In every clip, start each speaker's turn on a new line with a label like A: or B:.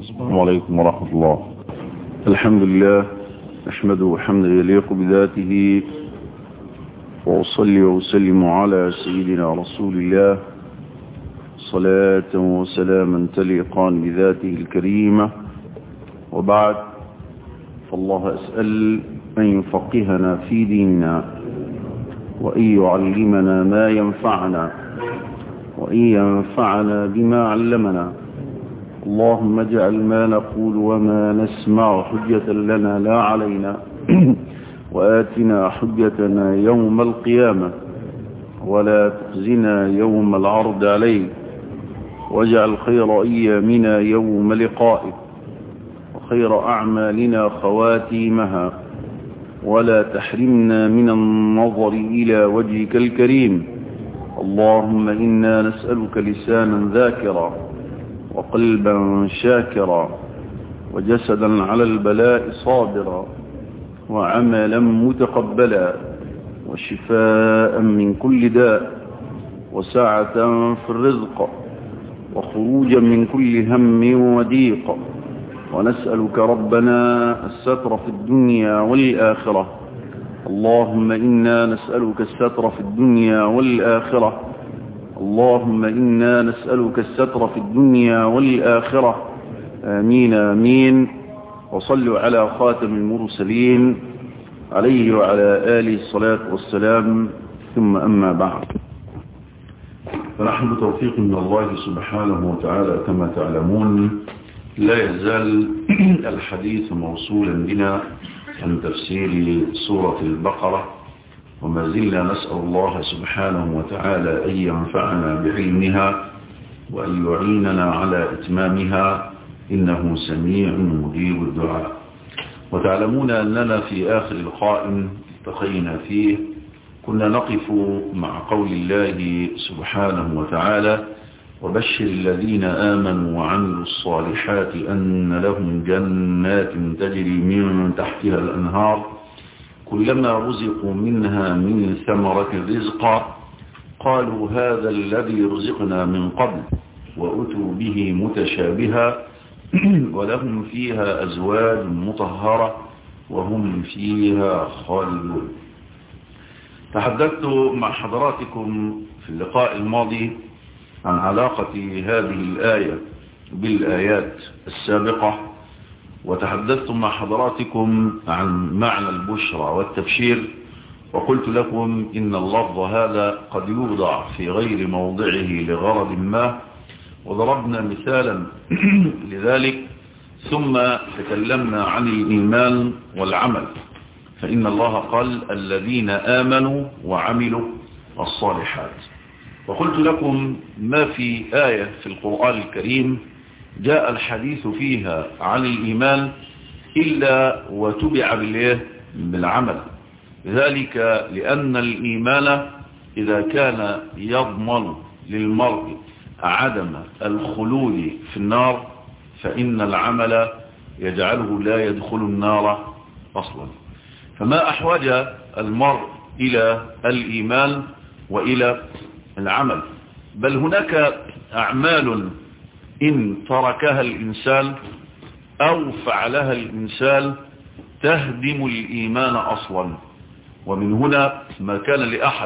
A: السلام عليكم ورحمة الله الحمد لله نحمده حمدا يليق بذاته وأصلي وأسلم على سيدنا رسول الله صلاة وسلاما تليقان بذاته الكريمة وبعد فالله أسأل أن يفقهنا في ديننا وأن يعلمنا ما ينفعنا وأن ينفعنا بما علمنا اللهم اجعل ما نقول وما نسمع حجة لنا لا علينا وآتنا حجتنا يوم القيامة ولا تخزنا يوم العرض عليك واجعل خير أيامنا يوم لقائك وخير أعمالنا خواتيمها ولا تحرمنا من النظر إلى وجهك الكريم اللهم إنا نسألك لسانا ذاكرا وقلبا شاكرا وجسدا على البلاء صابرا وعملا متقبلا وشفاء من كل داء وسعة في الرزق وخروجا من كل هم وضيق ونسألك ربنا الستر في الدنيا والآخرة اللهم إنا نسألك الستر في الدنيا والآخرة اللهم إنا نسألك الستر في الدنيا والآخرة آمين آمين وصلوا على خاتم المرسلين عليه وعلى آله الصلاة والسلام ثم أما بعد فنحن بتوفيق من الله سبحانه وتعالى كما تعلمون لا يزال الحديث موصولا بنا عن تفسير سورة البقرة وما زلنا نسأل الله سبحانه وتعالى أن ينفعنا بعلمها وأن يعيننا على إتمامها إنه سميع مجيب الدعاء وتعلمون أننا في آخر لقاء التقينا فيه كنا نقف مع قول الله سبحانه وتعالى وبشر الذين آمنوا وعملوا الصالحات أن لهم جنات تجري من تحتها الأنهار كلما رزقوا منها من ثمرة رزقا قالوا هذا الذي رزقنا من قبل وأتوا به متشابها ولهم فيها أزواج مطهرة وهم فيها خالدون تحدثت مع حضراتكم في اللقاء الماضي عن علاقة هذه الآية بالآيات السابقة وتحدثت مع حضراتكم عن معنى البشرى والتبشير وقلت لكم إن اللفظ هذا قد يوضع في غير موضعه لغرض ما وضربنا مثالا لذلك ثم تكلمنا عن الإيمان والعمل فإن الله قال الذين آمنوا وعملوا الصالحات وقلت لكم ما في آية في القرآن الكريم جاء الحديث فيها عن الإيمان إلا وتبع بالعمل ذلك لأن الإيمان إذا كان يضمن للمرء عدم الخلود في النار فإن العمل يجعله لا يدخل النار أصلا فما أحوج المرء إلى الإيمان وإلى العمل بل هناك أعمال إن تركها الإنسان أو فعلها الإنسان تهدم الإيمان أصلا ومن هنا ما كان لأحد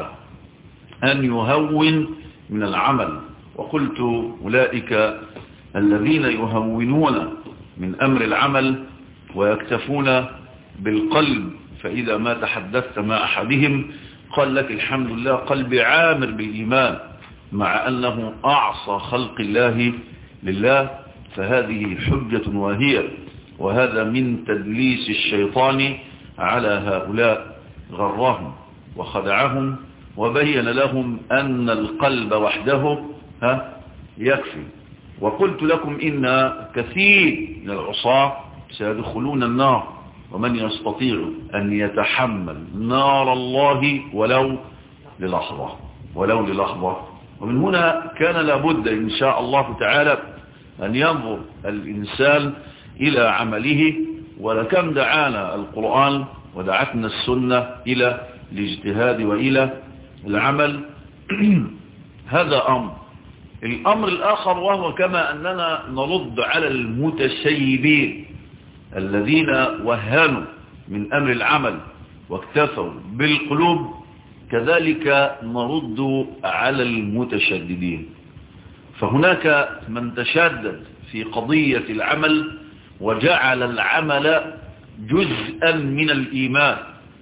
A: أن يهون من العمل وقلت أولئك الذين يهونون من أمر العمل ويكتفون بالقلب فإذا ما تحدثت مع أحدهم قال لك الحمد لله قلبي عامر بالإيمان مع أنه أعصى خلق الله لله فهذه حجة واهية وهذا من تدليس الشيطان على هؤلاء غرهم وخدعهم وبين لهم أن القلب وحده ها يكفي وقلت لكم إن كثير من العصاة سيدخلون النار ومن يستطيع أن يتحمل نار الله ولو للحظة ولو للحظة ومن هنا كان لابد إن شاء الله تعالى أن ينظر الإنسان إلى عمله ولكم دعانا القرآن ودعتنا السنة إلى الاجتهاد وإلى العمل هذا أمر الأمر الآخر وهو كما أننا نرد على المتسيبين الذين وهنوا من أمر العمل واكتفوا بالقلوب كذلك نرد على المتشددين فهناك من تشدد في قضية العمل وجعل العمل جزءا من الإيمان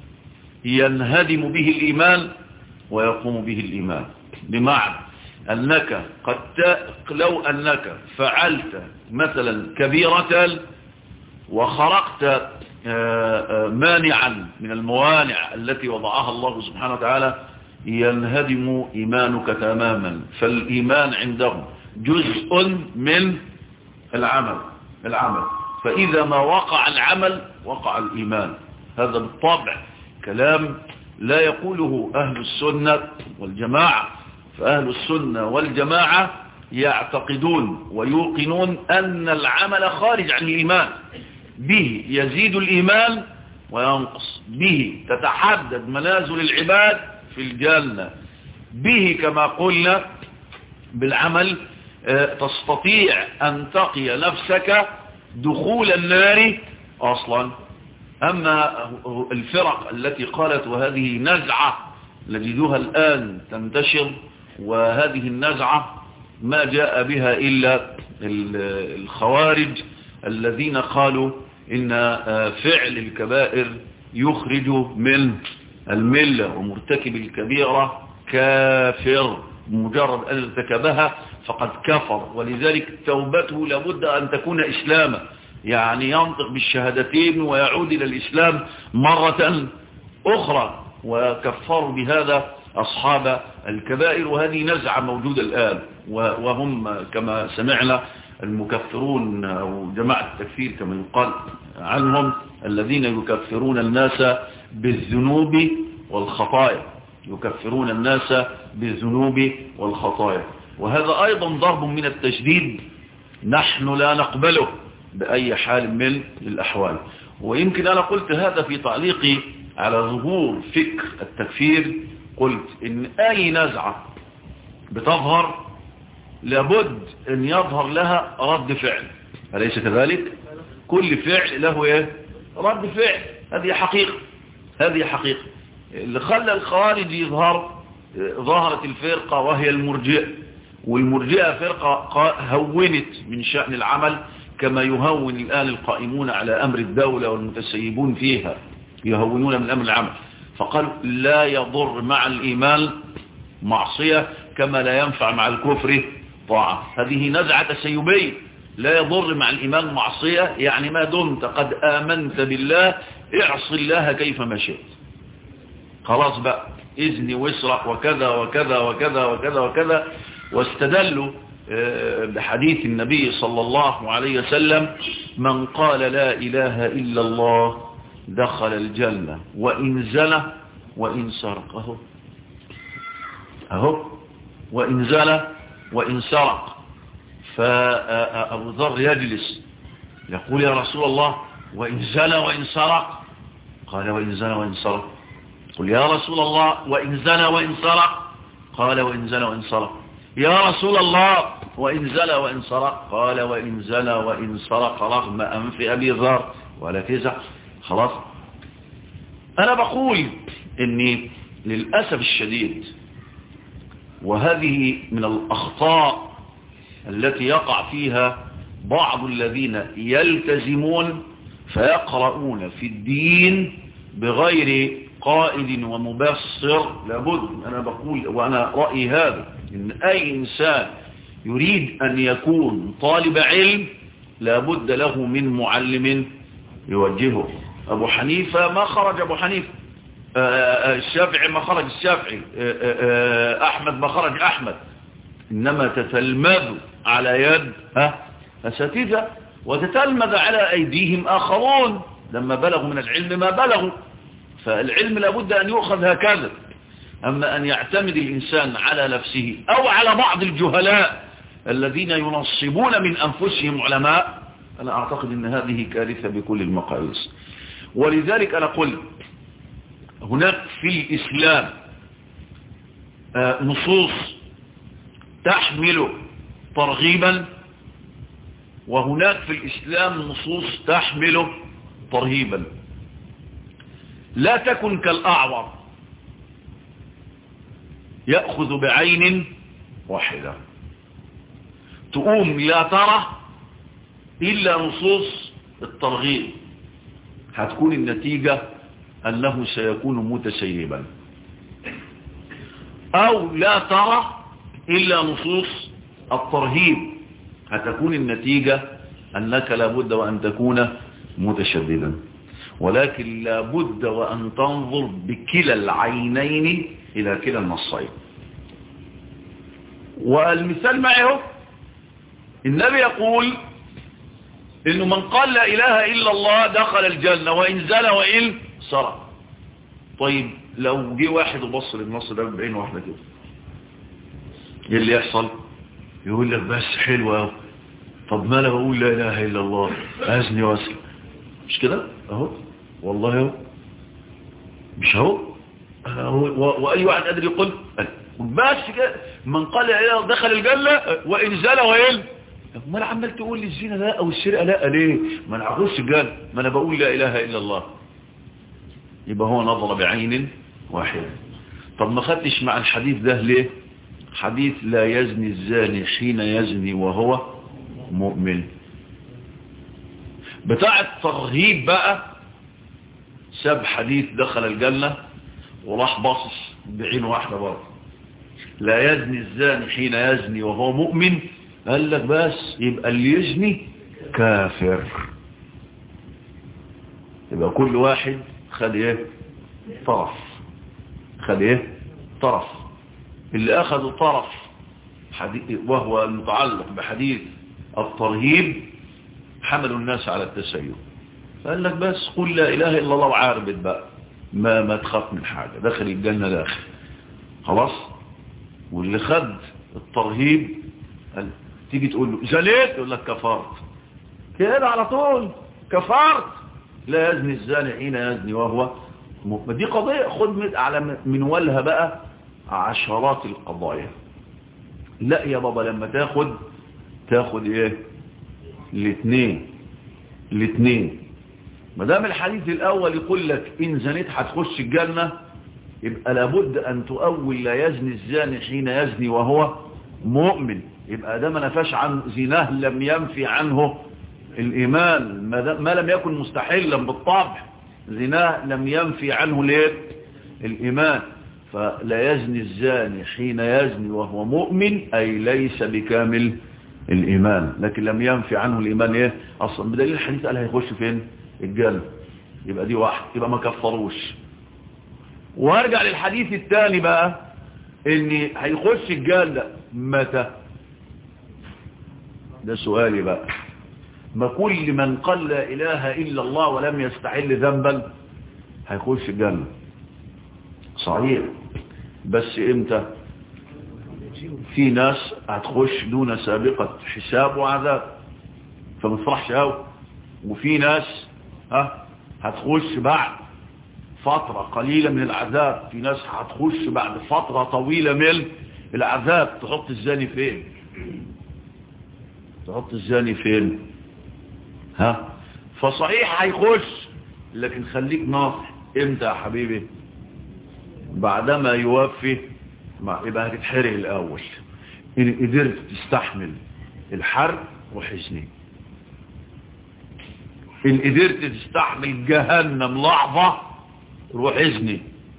A: ينهدم به الإيمان ويقوم به الإيمان بمعنى أنك قد لو أنك فعلت مثلا كبيرة وخرقت مانعا من الموانع التي وضعها الله سبحانه وتعالى ينهدم إيمانك تماما فالإيمان عندهم جزء من العمل العمل فإذا ما وقع العمل وقع الإيمان هذا بالطبع كلام لا يقوله أهل السنة والجماعة فأهل السنة والجماعة يعتقدون ويوقنون أن العمل خارج عن الإيمان به يزيد الإيمان وينقص به تتحدد منازل العباد في الجنة به كما قلنا بالعمل تستطيع أن تقي نفسك دخول النار أصلا أما الفرق التي قالت وهذه نزعة نجدها الآن تنتشر وهذه النزعة ما جاء بها إلا الخوارج الذين قالوا إن فعل الكبائر يخرج من الملة ومرتكب الكبيرة كافر مجرد أن ارتكبها فقد كفر ولذلك توبته لابد أن تكون إسلاما يعني ينطق بالشهادتين ويعود إلى الإسلام مرة أخرى وكفروا بهذا أصحاب الكبائر وهذه نزعة موجودة الآن وهم كما سمعنا المكفرون أو جماعة التكفير كما يقال عنهم الذين يكفرون الناس بالذنوب والخطايا يكفرون الناس بالذنوب والخطايا وهذا أيضا ضرب من التشديد نحن لا نقبله بأي حال من الأحوال ويمكن أنا قلت هذا في تعليقي على ظهور فكر التكفير قلت إن أي نزعة بتظهر لابد أن يظهر لها رد فعل أليس كذلك كل فعل له إيه؟ رد فعل هذه حقيقة هذه حقيقة اللي خلى الخوارج يظهر ظهرت الفرقة وهي المرجئة والمرجئة فرقة هونت من شأن العمل كما يهون الآن القائمون على أمر الدولة والمتسيبون فيها يهونون من أمر العمل فقالوا لا يضر مع الإيمان معصية كما لا ينفع مع الكفر طاعة هذه نزعة تسيبية لا يضر مع الإيمان معصية يعني ما دمت قد آمنت بالله اعص الله كيفما شئت خلاص بقى إذني واسرق وكذا وكذا وكذا وكذا وكذا واستدلوا بحديث النبي صلى الله عليه وسلم من قال لا إله إلا الله دخل الجنة وإن زنى وإن سرق أهو أهو وإن زنى وإن سرق فأبو ذر يجلس يقول يا رسول الله وإن زنى وإن سرق قال وإن زنى وإن سرق قل يا رسول الله وإن زنى وإن سرق قال وإن زنى وإن سرق يا رسول الله وإن زنى وإن سرق قال وإن زنى وإن سرق رغم أنف أبي ذر ولا تزع خلاص أنا بقول إني للأسف الشديد وهذه من الأخطاء التي يقع فيها بعض الذين يلتزمون فيقرؤون في الدين بغير قائد ومبصر لابد أنا بقول وأنا رأيي هذا إن أي إنسان يريد أن يكون طالب علم لابد له من معلم يوجهه أبو حنيفة ما خرج أبو حنيفة الشافعي ما خرج الشافعي أحمد ما خرج أحمد إنما تتلمذ على يد أساتذة وتتلمذ على أيديهم آخرون لما بلغوا من العلم ما بلغوا فالعلم لابد أن يؤخذ هكذا أما أن يعتمد الإنسان على نفسه أو على بعض الجهلاء الذين ينصبون من أنفسهم علماء أنا أعتقد أن هذه كارثة بكل المقاييس ولذلك أنا قلت هناك في الإسلام نصوص تحمل ترغيبا وهناك في الإسلام نصوص تحمله ترهيبا لا تكن كالأعور يأخذ بعين واحدة تقوم لا ترى إلا نصوص الترغيب هتكون النتيجة أنه سيكون متسيبا أو لا ترى إلا نصوص الترهيب هتكون النتيجة أنك لابد وأن تكون متشددا ولكن لابد وأن تنظر بكلا العينين إلى كلا النصين والمثال معه النبي يقول إنه من قال لا إله إلا الله دخل الجنة وإن زل وإن سرق طيب لو جه واحد وبص للنص ده بعين واحدة كده ايه اللي يحصل يقول لك بس حلوة طب ما انا بقول لا اله الا الله ازني واسلم مش كده اهو والله اهو مش اهو واي واحد قادر يقول بس كده من قال لا اله دخل الجنه وان زال وين امال عمال تقول لي الزنا لا او السرقه لا ليه ما انا هخش الجنه ما انا بقول لا اله الا الله يبقى هو نظر بعين واحده طب ما خدتش مع الحديث ده ليه حديث لا يزني الزاني حين يزني وهو مؤمن بتاع الترهيب بقى ساب حديث دخل الجنة وراح باصص بعين واحدة برضه لا يزني الزاني حين يزني وهو مؤمن قال لك بس يبقى اللي يزني كافر يبقى كل واحد خد ايه طرف خد ايه طرف اللي اخذوا طرف وهو المتعلق بحديث الترهيب حملوا الناس على التسيب فقال لك بس قل لا اله الا الله وعاربت بقى ما ما تخاف من حاجة داخل الجنة داخل خلاص واللي خد الترهيب قال تيجي تقول له زليت يقول لك كفرت كده على طول كفرت لا يزني الزاني حين يزني وهو ما دي قضية خد على منولها بقى عشرات القضايا لا يا بابا لما تاخد تاخد ايه الاثنين الاثنين ما دام الحديث الاول يقول لك ان زنيت هتخش الجنة يبقى لابد ان تؤول لا يزني الزاني حين يزني وهو مؤمن يبقى ده ما نفاش عن زناه لم ينفي عنه الايمان ما لم يكن مستحلا بالطبع زناه لم ينفي عنه ليه الايمان فلا يزني الزاني حين يزني وهو مؤمن أي ليس بكامل الإيمان لكن لم ينفي عنه الإيمان إيه أصلا بدليل الحديث قال هيخش فين الجنة يبقى دي واحد يبقى ما كفروش وارجع للحديث الثاني بقى ان هيخش الجنة متى ده سؤالي بقى ما كل من قال لا إله إلا الله ولم يستحل ذنبا هيخش الجنة صحيح بس امتى في ناس هتخش دون سابقة حساب وعذاب فما تفرحش قوي وفي ناس ها هتخش بعد فترة قليلة من العذاب في ناس هتخش بعد فترة طويلة من العذاب تحط الزاني فين تحط الزاني فين ها فصحيح هيخش لكن خليك ناصح امتى يا حبيبي بعدما يوفي يبقى هتتحرق الأول إن قدرت تستحمل الحرب وحزني إن قدرت تستحمل جهنم لحظة روح حزني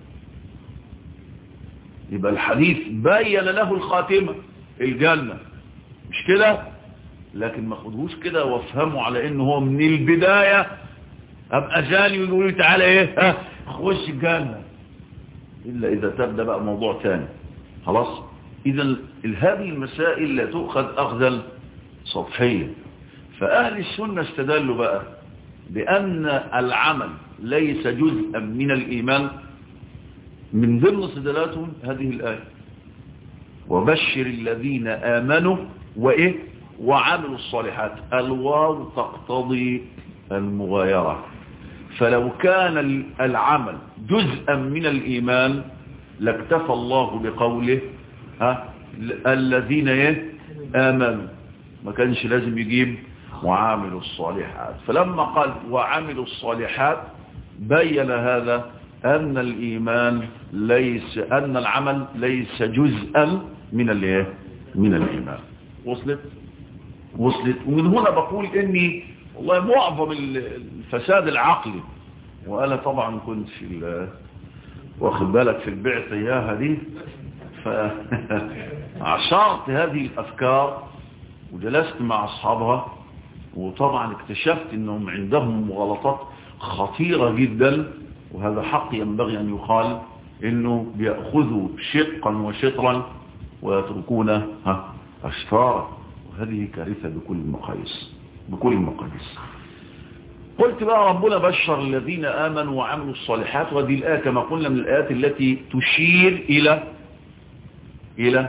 A: يبقى الحديث بين له الخاتمة الجنة مش كده لكن ما خدهوش كده وافهمه على انه هو من البداية ابقى جاني ويقول لي تعالى ايه ها خش الجنة إلا إذا تبدأ بقى موضوع ثاني خلاص إذا هذه المسائل لا تؤخذ أخذا سطحيا فأهل السنة استدلوا بقى بأن العمل ليس جزءا من الإيمان من ضمن استدلالاتهم هذه الآية وبشر الذين آمنوا وإيه وعملوا الصالحات الواو تقتضي المغايرة فلو كان العمل جزءا من الإيمان لاكتفى الله بقوله ها الذين آمنوا ما كانش لازم يجيب وعاملوا الصالحات فلما قال وعملوا الصالحات بين هذا أن الإيمان ليس أن العمل ليس جزءا من الايه من الإيمان وصلت وصلت ومن هنا بقول إني والله معظم الفساد العقلي وأنا طبعا كنت في واخد بالك في البعثة إياها دي فعشرت هذه الأفكار وجلست مع أصحابها وطبعا اكتشفت أنهم عندهم مغالطات خطيرة جدا وهذا حق ينبغي أن يقال أنه بيأخذوا شقا وشطرا ويتركون أشفارا وهذه كارثة بكل المقاييس بكل المقاييس قلت بقى ربنا بشر الذين آمنوا وعملوا الصالحات وهذه الآية كما قلنا من الآيات التي تشير إلى إلى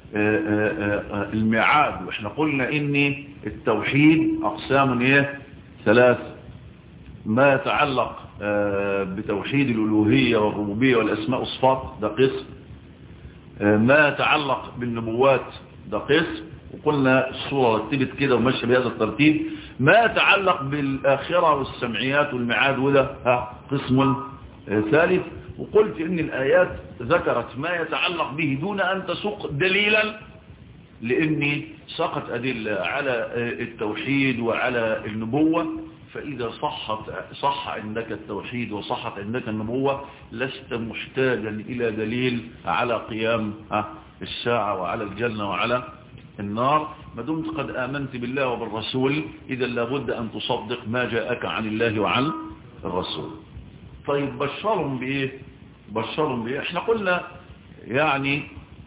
A: الميعاد واحنا قلنا ان التوحيد اقسام ايه ثلاث ما يتعلق بتوحيد الالوهيه والربوبيه والاسماء والصفات ده قسم ما يتعلق بالنبوات ده قسم وقلنا الصوره رتبت كده وماشيه بهذا الترتيب ما يتعلق بالاخره والسمعيات والميعاد وده قسم ثالث وقلت ان الايات ذكرت ما يتعلق به دون ان تسوق دليلا لاني سقط ادله على التوحيد وعلى النبوه فاذا صحت صح عندك التوحيد وصحت عندك النبوه لست محتاجا الى دليل على قيام الساعه وعلى الجنه وعلى النار ما دمت قد آمنت بالله وبالرسول إذا لابد أن تصدق ما جاءك عن الله وعن الرسول طيب بشرهم بإيه بشرهم بإيه احنا قلنا يعني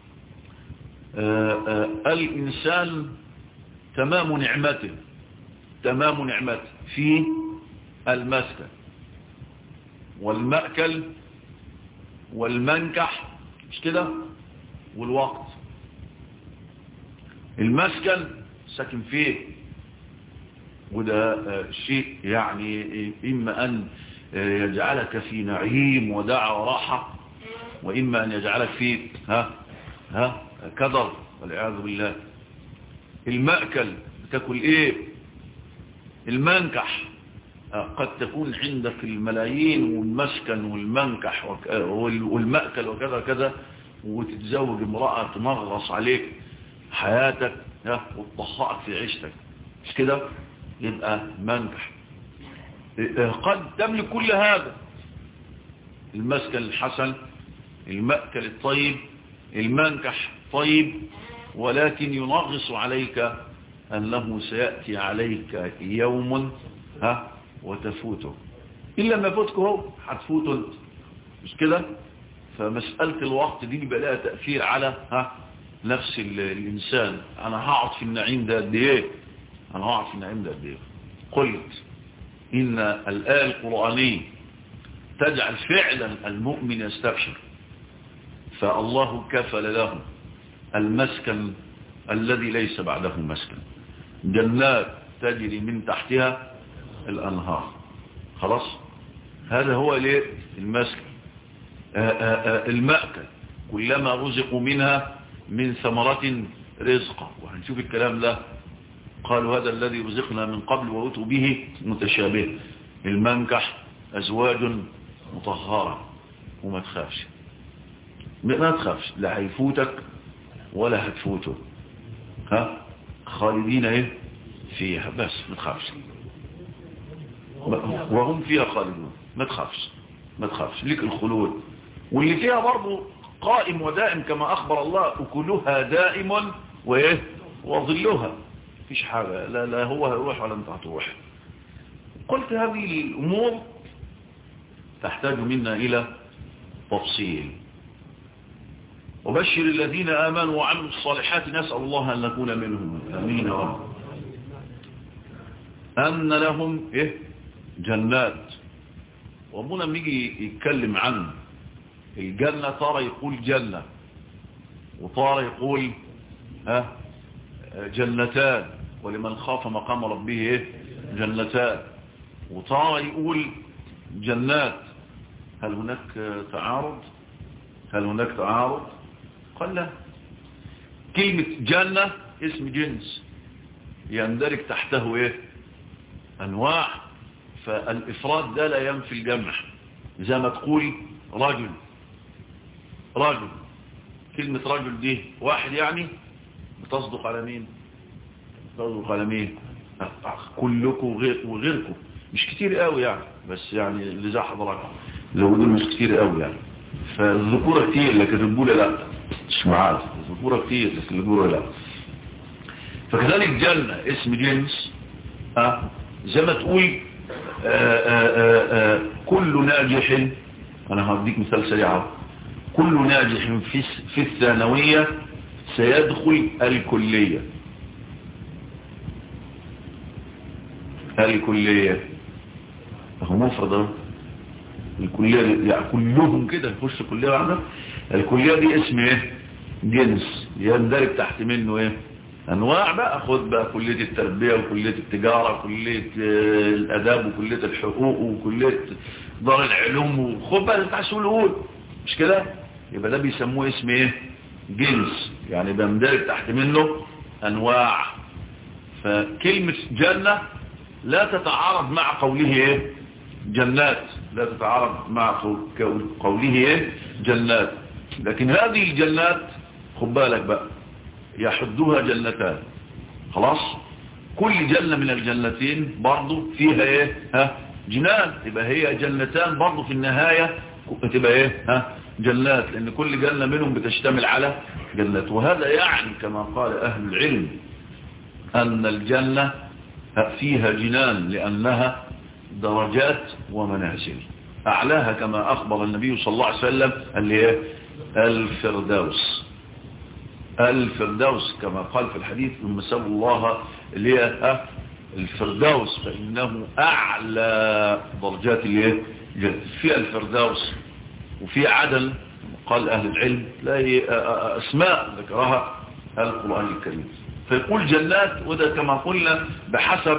A: آآ آآ الإنسان تمام نعمته تمام نعمته في المسكن والمأكل والمنكح مش كده والوقت المسكن ساكن فيه وده شيء يعني إما أن يجعلك في نعيم ودعوة وراحة وإما أن يجعلك في ها ها كدر والعياذ بالله المأكل بتاكل إيه المنكح قد تكون عندك الملايين والمسكن والمنكح والمأكل وكذا كذا وتتزوج امرأة تمغص عليك حياتك وتضحقك في عيشتك مش كده يبقى منكح قد تملك كل هذا المسكن الحسن المأكل الطيب المنكح طيب ولكن ينغص عليك أنه سيأتي عليك يوم ها وتفوته إلا ما فوتك هو هتفوته انت مش كده فمسألة الوقت دي بيبقى لها تأثير على ها نفس الإنسان أنا هقعد في النعيم ده قد إيه أنا هقعد في النعيم ده قد إيه قلت إن الآية القرآنية تجعل فعلا المؤمن يستبشر فالله كفل له المسكن الذي ليس بعده مسكن جنات تجري من تحتها الأنهار خلاص هذا هو ليه المسكن آآ آآ المأكل كلما رزقوا منها من ثمرة رزقا وهنشوف الكلام ده قالوا هذا الذي رزقنا من قبل وأتوا به متشابه المنكح أزواج مطهرة وما تخافش ما تخافش لا هيفوتك ولا هتفوته ها خالدين ايه فيها بس ما تخافش وهم فيها خالدون ما تخافش ما تخافش ليك الخلود واللي فيها برضو قائم ودائم كما أخبر الله أكلها دائم وإيه وظلها فيش حاجة لا, لا هو هيروح ولا انت هتروح قلت هذه الأمور تحتاج منا إلى تفصيل وبشر الذين آمنوا وعملوا الصالحات نسأل الله أن نكون منهم أمين يا رب أن لهم إيه جنات ربنا بيجي يتكلم عن الجنة ترى يقول جنة وترى يقول ها جنتان ولمن خاف مقام ربه إيه جنتان وترى يقول جنات هل هناك تعارض هل هناك تعارض قال لا كلمة جنة اسم جنس يندرج تحته ايه انواع فالافراد ده لا ينفي الجمع زي ما تقول رجل رجل كلمة رجل دي واحد يعني بتصدق على مين بتصدق على مين كلكم وغيركم مش كتير قوي يعني بس يعني اللي زي حضراتكم لو دول مش كتير قوي يعني فالذكورة كتير لكن الرجولة لا مش معاذ الذكورة كتير لكن الرجولة لا فكذلك جنة اسم جنس ها زي ما تقول آآ آآ آآ كل ناجح انا هديك مثال سريع كل ناجح في في الثانوية سيدخل الكلية الكلية هو مفرد الكلية يعني كلهم كده يخش كلية واحدة الكلية دي اسم ايه جنس يندرج تحت منه ايه انواع بقى خد بقى كلية التربية وكلية التجارة وكلية الاداب وكلية الحقوق وكلية دار العلوم وخد بقى بتاع الأول مش كده يبقى ده بيسموه اسم ايه جنس يعني بيندرج تحت منه انواع فكلمة جنة لا تتعارض مع قوله ايه جنات لا تتعارض مع قوله ايه جنات لكن هذه الجنات خد بالك بقى يحدها جنتان خلاص كل جنة من الجنتين برضو فيها ايه ها جنان يبقى هي جنتان برضو في النهاية تبقى ايه ها جنات لان كل جنة منهم بتشتمل على جنات وهذا يعني كما قال اهل العلم ان الجنة فيها جنان لانها درجات ومنازل اعلاها كما اخبر النبي صلى الله عليه وسلم اللي هي الفردوس الفردوس كما قال في الحديث ثم سبوا الله اللي هي الفردوس فإنه أعلى درجات اللي في الفردوس وفي عدل قال أهل العلم لا أسماء ذكرها القرآن الكريم فيقول جنات وده كما قلنا بحسب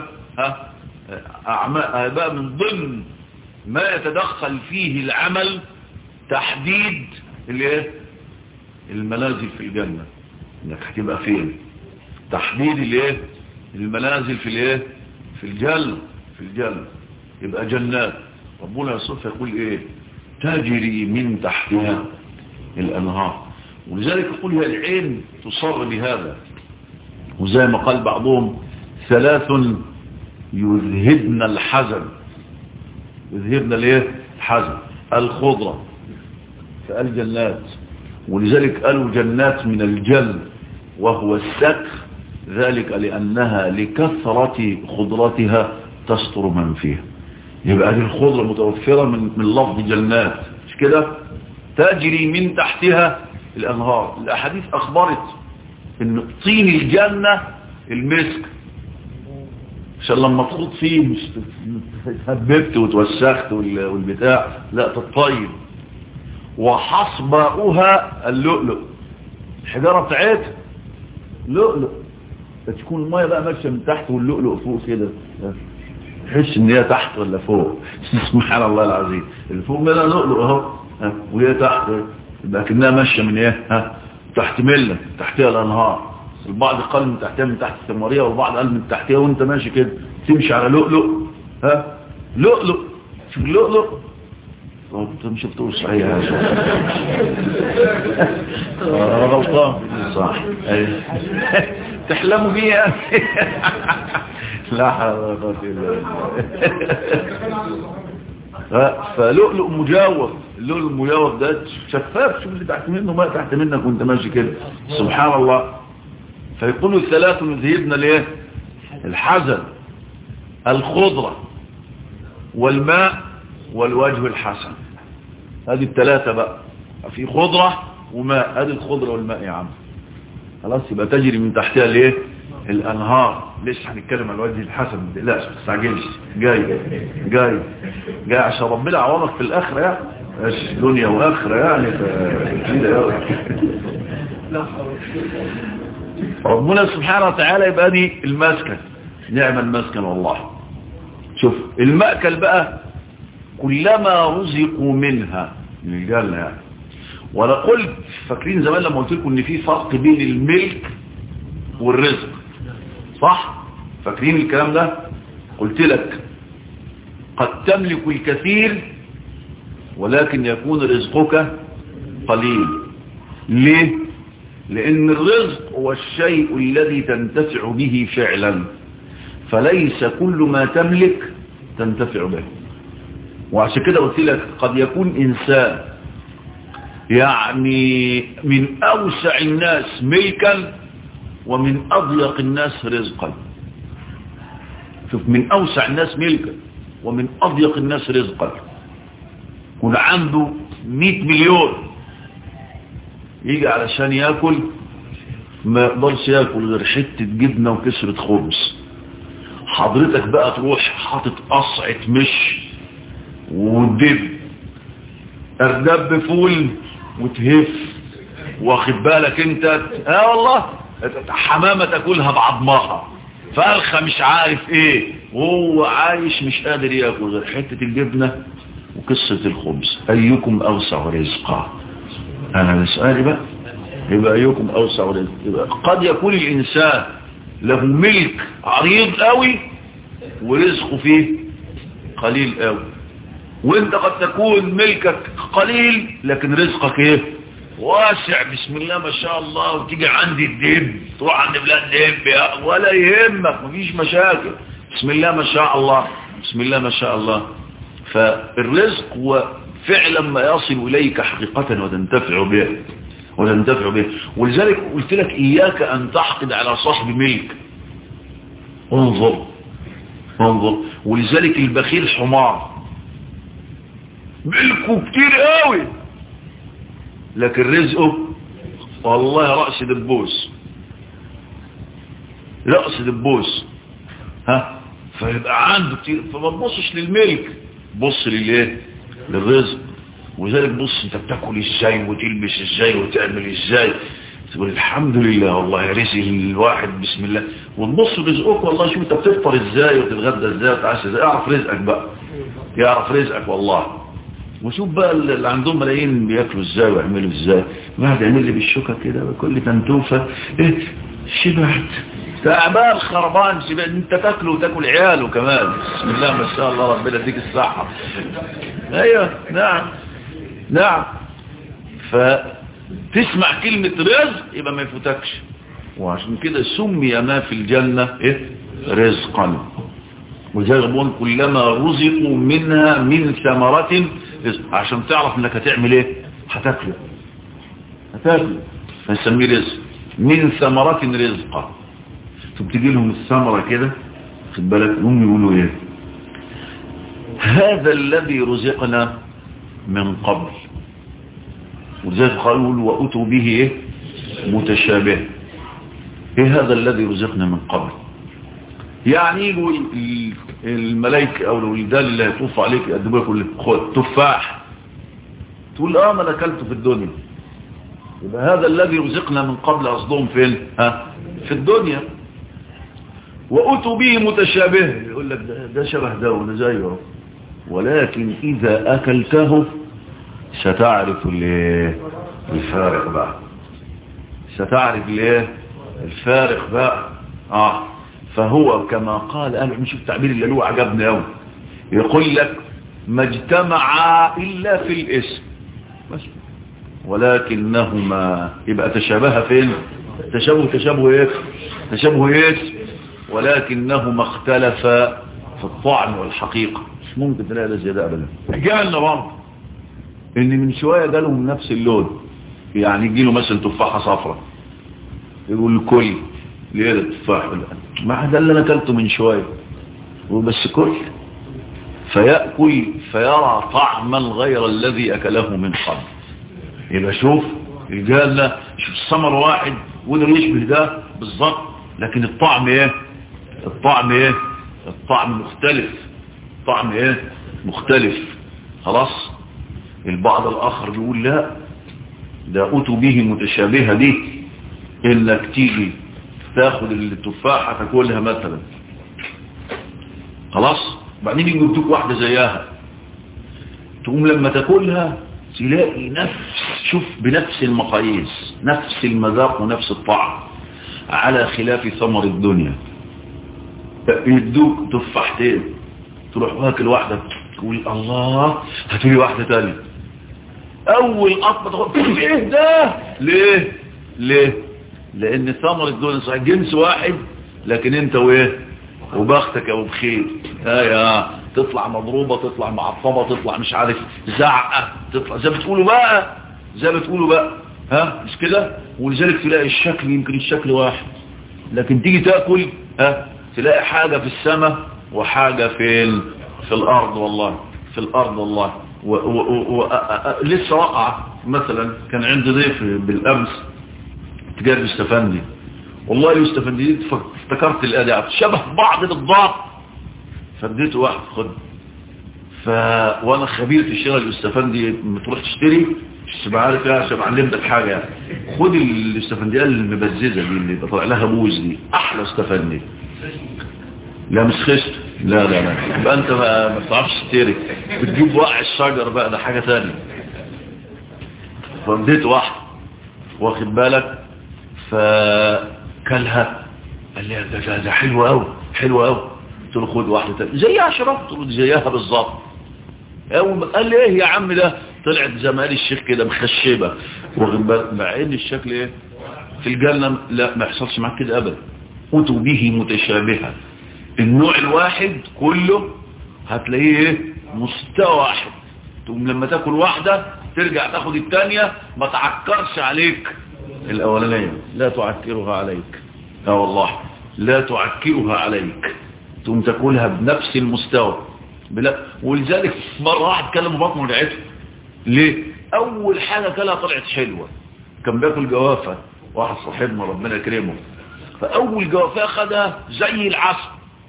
A: أعماء بقى من ضمن ما يتدخل فيه العمل تحديد اللي المنازل في الجنة انك هتبقى فين تحديد الايه المنازل في الايه في الجنة في الجنة يبقى جنات ربنا يصف يقول ايه تجري من تحتها الانهار ولذلك يقول هي العين تصر بهذا وزي ما قال بعضهم ثلاث يذهبن الحزن يذهبن الايه الحزن الخضرة فقال جنات ولذلك قالوا جنات من الجل وهو السكر ذلك لأنها لكثرة خضرتها تستر من فيها يبقى دي الخضرة متوفرة من, من لفظ جنات مش كده تجري من تحتها الأنهار الأحاديث أخبرت ان طين الجنة المسك عشان لما تخوض فيه مش تهببت وتوسخت والبتاع لا تطيب وحصباؤها اللؤلؤ الحجارة بتاعتها لؤلؤ تكون المية بقى ماشية من تحت واللؤلؤ فوق كده تحس ان هي تحت ولا فوق سبحان الله العظيم اللي فوق منها لؤلؤ اهو وهي تحت يبقى كأنها ماشية من ايه ها تحت ملة تحتها الانهار البعض قال من تحتها من تحت الثمارية والبعض قال من تحتها وانت ماشي كده تمشي على لؤلؤ ها لؤلؤ شوف اللؤلؤ انت مش شفتوش صحيح يا شيخ اه غلطان صح تحلموا بيها لا حول ولا قوه الا بالله فلؤلؤ مجاور اللؤلؤ المجاور ده شفاف شوف اللي تحت منه ما تحت منك وانت ماشي كده سبحان الله فيقولوا الثلاث يذهبنا ليه الحزن الخضرة والماء والوجه الحسن هذه الثلاثة بقى في خضرة وماء هذه الخضرة والماء يا عم خلاص يبقى تجري من تحتها الايه الانهار ليش هنتكلم عن الوجه الحسن لا ما تستعجلش جاي جاي جاي عشان ربنا يعوضك في الاخره يعني ايش دنيا واخره يعني كده ربنا سبحانه وتعالى يبقى دي المسكن نعم المسكن والله شوف المأكل بقى كلما رزقوا منها من الجنة يعني وانا قلت فاكرين زمان لما قلت لكم ان في فرق بين الملك والرزق صح فاكرين الكلام ده قلت لك قد تملك الكثير ولكن يكون رزقك قليل ليه لان الرزق هو الشيء الذي تنتفع به فعلا فليس كل ما تملك تنتفع به وعشان كده قلت لك قد يكون انسان يعني من اوسع الناس ملكا ومن اضيق الناس رزقا شوف من اوسع الناس ملكا ومن اضيق الناس رزقا يكون عنده 100 مليون يجي علشان ياكل ما يقدرش ياكل غير حته جبنه وكسره خبز حضرتك بقى تروح حاطط قصعه مش ودب اردب فول وتهف واخد بالك انت اه والله حمامه تاكلها بعضمها فرخه مش عارف ايه وهو عايش مش قادر ياكل غير حته الجبنه وقصه الخبز ايكم اوسع رزقا انا سؤالي بقى يبقى ايكم اوسع رزق يبقى قد يكون الانسان له ملك عريض قوي ورزقه فيه قليل قوي وانت قد تكون ملكك قليل لكن رزقك ايه واسع بسم الله ما شاء الله وتيجي عندي الدب تروح عند بلاد دب ولا يهمك مفيش مشاكل بسم الله ما شاء الله بسم الله ما شاء الله فالرزق هو فعلا ما يصل إليك حقيقة وتنتفع به وتنتفع به ولذلك قلت لك إياك أن تحقد على صاحب ملك انظر انظر ولذلك البخيل حمار ملكه كتير قوي لكن رزقه والله رأس دبوس رأس دبوس ها فيبقى عنده كتير فما تبصش للملك بص للايه للرزق وذلك بص انت بتاكل ازاي وتلبس ازاي وتعمل ازاي تقول الحمد لله والله رزق الواحد بسم الله وتبص رزقك والله شوف انت بتفطر ازاي وتتغدى ازاي وتعشى ازاي اعرف رزقك بقى يعرف رزقك والله وشوف بقى اللي عندهم ملايين بياكلوا ازاي ويعملوا ازاي واحد يعمل لي بالشوكه كده بكل تنتوفه ايه شبعت تعبان خربان شبعت انت تاكله وتاكل عياله كمان بسم الله ما شاء الله ربنا يديك الصحه ايوه نعم نعم فتسمع كلمة رزق يبقى ما يفوتكش وعشان كده سمي ما في الجنة ايه رزقا وزي بقول كلما رزقوا منها من ثمرة رزق عشان تعرف انك هتعمل ايه هتاكله هتاكله فنسميه رزق من ثمرة رزقا فبتجي لهم الثمرة كده خد بالك هم يقولوا ايه هذا الذي رزقنا من قبل ولذلك قالوا وأتوا به إيه؟ متشابه ايه هذا الذي رزقنا من قبل يعني يجوا الملائكة او الولدان اللي هيطوف عليك يقدموا لك يقول خد تفاح تقول اه ما انا اكلته في الدنيا يبقى هذا الذي رزقنا من قبل قصدهم فين ها في الدنيا وأتوا به متشابه يقول لك ده, ده شبه ده وده زيه ولكن إذا أكلته ستعرف الفارق بقى ستعرف الايه الفارق بقى اه فهو كما قال انا نشوف التعبير اللي له عجبني قوي يقول لك ما اجتمعا الا في الاسم بس ولكنهما يبقى تشابه فين تشابه تشابه ايه تشابه ايه ولكنهما اختلفا في الطعم والحقيقة مش ممكن تلاقي ده زي ده ابدا جعلنا برضه ان من شوية جالهم نفس اللون يعني يجي له مثلا تفاحة صفرة يقول الكل ليه ده التفاح ما ده اللي انا اكلته من شوية بس كل فيأكل فيرى طعما غير الذي أكله من قبل يبقى شوف الجالة شوف الثمر واحد وده يشبه ده بالظبط لكن الطعم ايه الطعم ايه الطعم مختلف الطعم ايه مختلف خلاص البعض الاخر بيقول لا ده اتوا به متشابهة دي انك تيجي تاخد التفاحة تاكلها مثلا خلاص بعدين يجيبتوك واحدة زيها تقوم لما تاكلها تلاقي نفس شوف بنفس المقاييس نفس المذاق ونفس الطعم على خلاف ثمر الدنيا يدوك تفاحتين تروح واكل واحدة تقول الله هاتولي واحدة تانية اول قطمة تقول ايه ده ليه ليه لان ثمر الدنيا صحيح جنس واحد لكن انت وايه وبختك يا ابو بخير يا تطلع مضروبة تطلع معطبة تطلع مش عارف زعقة تطلع زي ما بتقولوا بقى زي ما بتقولوا بقى ها مش كده ولذلك تلاقي الشكل يمكن الشكل واحد لكن تيجي تاكل ها تلاقي حاجة في السماء وحاجة في في الارض والله في الارض والله و و و لسه وقع مثلا كان عندي ضيف بالامس تجار الاستفندي والله الاستفندي افتكرت الاداء شبه بعض بالضبط فاديته واحد خد ف وانا خبير في شراء الاستفندي لما تروح تشتري مش تبقى عارف ايه عشان علمتك حاجه يعني خد الاستفنديه المبززه دي اللي بطلع لها بوز دي احلى استفندي لا مش خشت لا لا لا يبقى انت ما بتعرفش تشتري بتجيب وقع الشجر بقى ده حاجه ثانيه فاديت واحد واخد بالك فكلها قال لي ده ده, ده حلو قوي حلو قوي قلت له خد واحده ثانيه زيها شربت قلت له زيها بالظبط اول ما قال لي ايه يا عم ده طلعت زي ما قال الشيخ كده مخشبه واخد بالك مع ان الشكل ايه في الجنه لا ما يحصلش معاك كده ابدا اتوا به متشابهه النوع الواحد كله هتلاقيه ايه مستوى واحد تقوم لما تاكل واحده ترجع تاخد الثانيه ما تعكرش عليك الاولانيه لا تعكرها عليك اه والله لا تعكرها عليك تقوم تاكلها بنفس المستوى بلا ولذلك مرة واحد كلم بطنه رعته ليه اول حاجة كلها طلعت حلوة كان بياكل جوافة واحد صاحبنا ربنا يكرمه فاول جوافة خدها زي العسل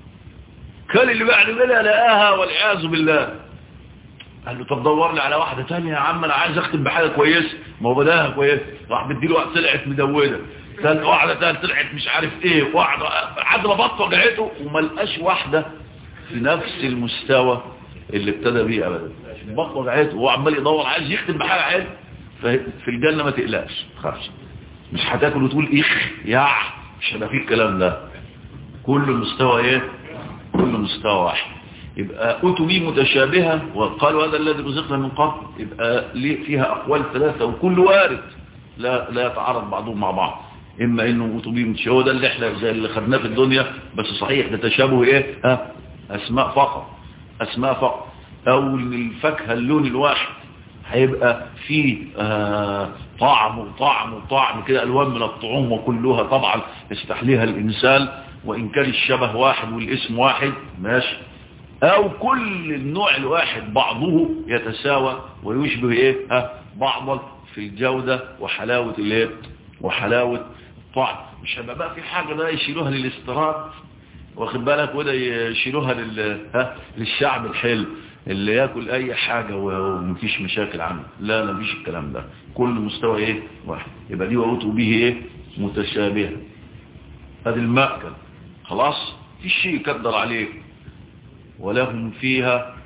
A: كان اللي بعد كده لقاها والعياذ بالله قال له طب دور لي على واحدة تانية يا عم انا عايز اختم بحاجة كويسة ما هو بداها كويسة راح بديله واحدة طلعت مدودة ثالث واحدة ثالث طلعت مش عارف ايه واحدة عد ما بطه وجعته وما لقاش واحدة في نفس المستوى اللي ابتدى بيه ابدا بطه وجعته وهو عمال يدور عايز يختم بحاجة عيل ففي الجنة ما تقلقش تخافش مش هتاكل وتقول اخ يا مش هيبقى فيه الكلام ده كل مستوى ايه كل مستوى واحد يبقى أتوا به متشابهة وقالوا هذا الذي رزقنا من قبل يبقى ليه فيها أقوال ثلاثة وكل وارد لا لا يتعارض بعضهم مع بعض إما إنه أتوا به متشابهة ده اللي احنا زي اللي خدناه في الدنيا بس صحيح ده تشابه إيه ها أسماء فقط أسماء فقط أو الفاكهة اللون الواحد هيبقى فيه آه طعم وطعم وطعم كده ألوان من الطعوم وكلها طبعا يستحليها الإنسان وإن كان الشبه واحد والاسم واحد ماشي او كل النوع الواحد بعضه يتساوى ويشبه ايه ها بعضا في الجودة وحلاوة الايه وحلاوة طعم مش هيبقى بقى في حاجة بقى يشيلوها للاستيراد واخد بالك وده يشيلوها لل ها للشعب الحلو اللي ياكل اي حاجة ومفيش مشاكل عنه لا لا مفيش الكلام ده كل مستوى ايه واحد يبقى دي وقوته به ايه متشابهة هذا المأكل خلاص في شيء يقدر عليه ولهم فيها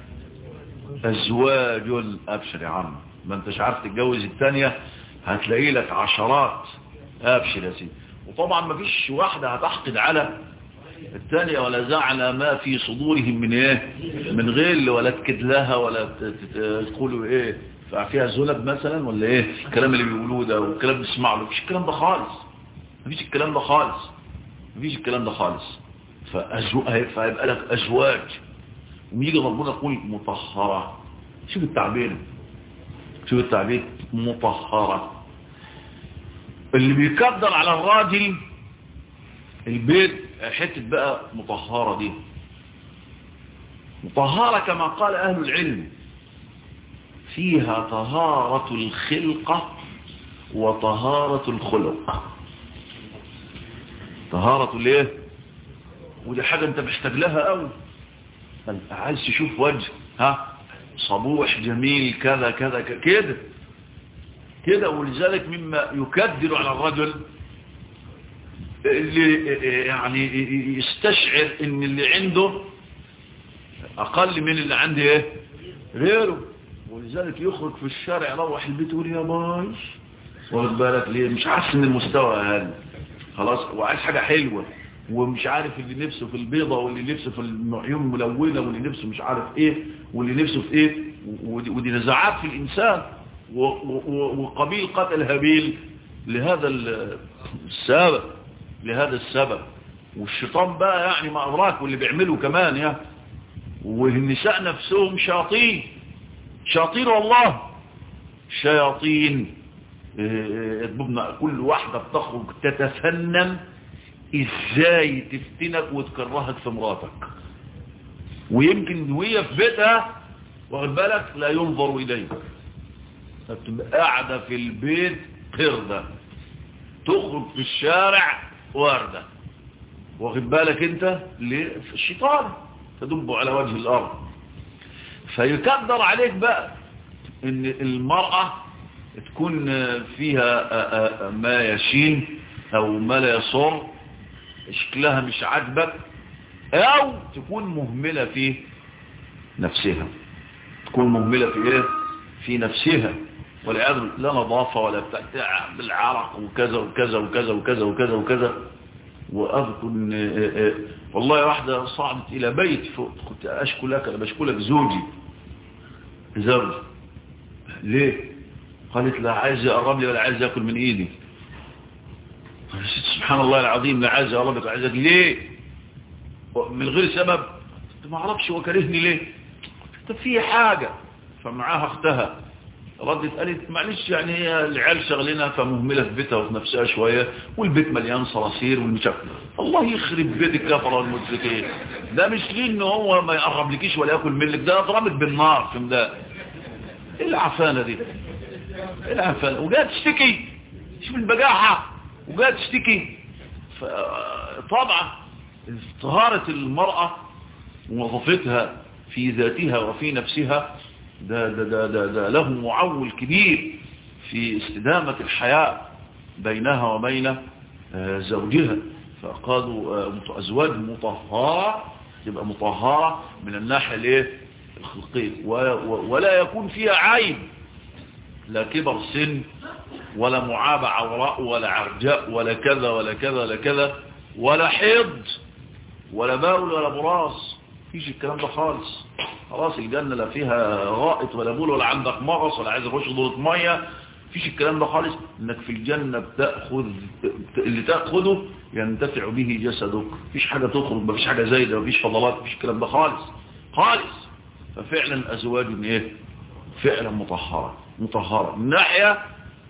A: أزواج أبشر يا عم ما انتش عارف تتجوز الثانية هتلاقي لك عشرات أبشر يا سيدي وطبعا ما فيش واحدة هتحقد على الثانية ولا زعل ما في صدورهم من ايه من غير ولا تكد لها ولا تقولوا ايه فيها زلب مثلا ولا ايه الكلام اللي بيقولوه ده والكلام بنسمع له مفيش الكلام ده خالص مفيش الكلام ده خالص مفيش الكلام ده خالص فهيبقى لك أزواج ويجي ربنا يقول مطهرة شوف التعبير شوف التعبير مطهرة اللي بيقدر على الراجل البيت حتة بقى مطهرة دي مطهرة كما قال أهل العلم فيها طهارة الخلقة وطهارة الخلق طهارة الايه ودي حاجة انت محتاج لها قوي عايز تشوف وجه ها صبوح جميل كذا كذا كده كده ولذلك مما يكدر على الرجل اللي يعني يستشعر ان اللي عنده اقل من اللي عنده ايه غيره ولذلك يخرج في الشارع يروح البيت يقول يا باي واخد بالك ليه مش حاسس ان المستوى اقل خلاص وعايز حاجة حلوة ومش عارف اللي نفسه في البيضة واللي نفسه في العيون الملونة واللي نفسه مش عارف ايه واللي نفسه في ايه ودي, ودي نزاعات في الانسان وقبيل قتل هابيل لهذا السبب لهذا السبب والشيطان بقى يعني ما أدراك واللي بيعمله كمان يعني والنساء نفسهم شياطين شياطين والله شياطين كل واحدة بتخرج تتفنن ازاي تفتنك وتكرهك في مراتك ويمكن وهي في بيتها واخد بالك لا ينظر اليك فتبقى قاعدة في البيت قردة تخرج في الشارع واردة واخد بالك انت الشيطان تدب على وجه الارض فيقدر عليك بقى ان المرأة تكون فيها ما يشين او ما لا يصر شكلها مش عاجبك او تكون مهملة في نفسها تكون مهملة في ايه في نفسها والعياذ لا نظافة ولا بتاع بالعرق وكذا وكذا وكذا وكذا وكذا وكذا وأذكر إن والله واحدة صعدت إلى بيت كنت أشكو لك أنا بشكو لك زوجي زوجي ليه قالت لا عايز يقرب لي ولا عايز يأكل من إيدي سبحان الله العظيم لا عايز يقرب لك عايز يأكل ليه من غير سبب ما اعرفش هو كرهني ليه طب في حاجة فمعاها اختها ردت قالت معلش يعني هي العيال شغلنا فمهملة في بيتها وفي نفسها شوية والبيت مليان صراصير والمشاكل الله يخرب بيت الكفرة والمشركين ده مش ليه ان هو ما يقرب لكيش ولا ياكل منك ده اضربك بالنار في ده ايه العفانة دي ايه العفانة وجاء تشتكي شوف البجاحة وجاء تشتكي طبعا طهارة المرأة ووظفتها في ذاتها وفي نفسها ده, ده, ده, ده, ده له معول كبير في استدامة الحياة بينها وبين زوجها فقالوا أزواج مطهرة تبقى مطهرة من الناحية الايه الخلقية ولا يكون فيها عيب لا كبر سن ولا معاب عوراء ولا عرجاء ولا كذا ولا كذا ولا كذا ولا حيض ولا باول ولا براس فيش الكلام ده خالص خلاص الجنة لا فيها غائط ولا بول ولا عندك مغص ولا عايز تخش دورة مية فيش الكلام ده خالص انك في الجنة بتأخذ اللي تأخذه ينتفع به جسدك فيش حاجة تخرج مفيش حاجة زايدة مفيش فضلات مفيش الكلام ده خالص خالص ففعلا أزواج ايه فعلا مطهرة مطهرة من ناحية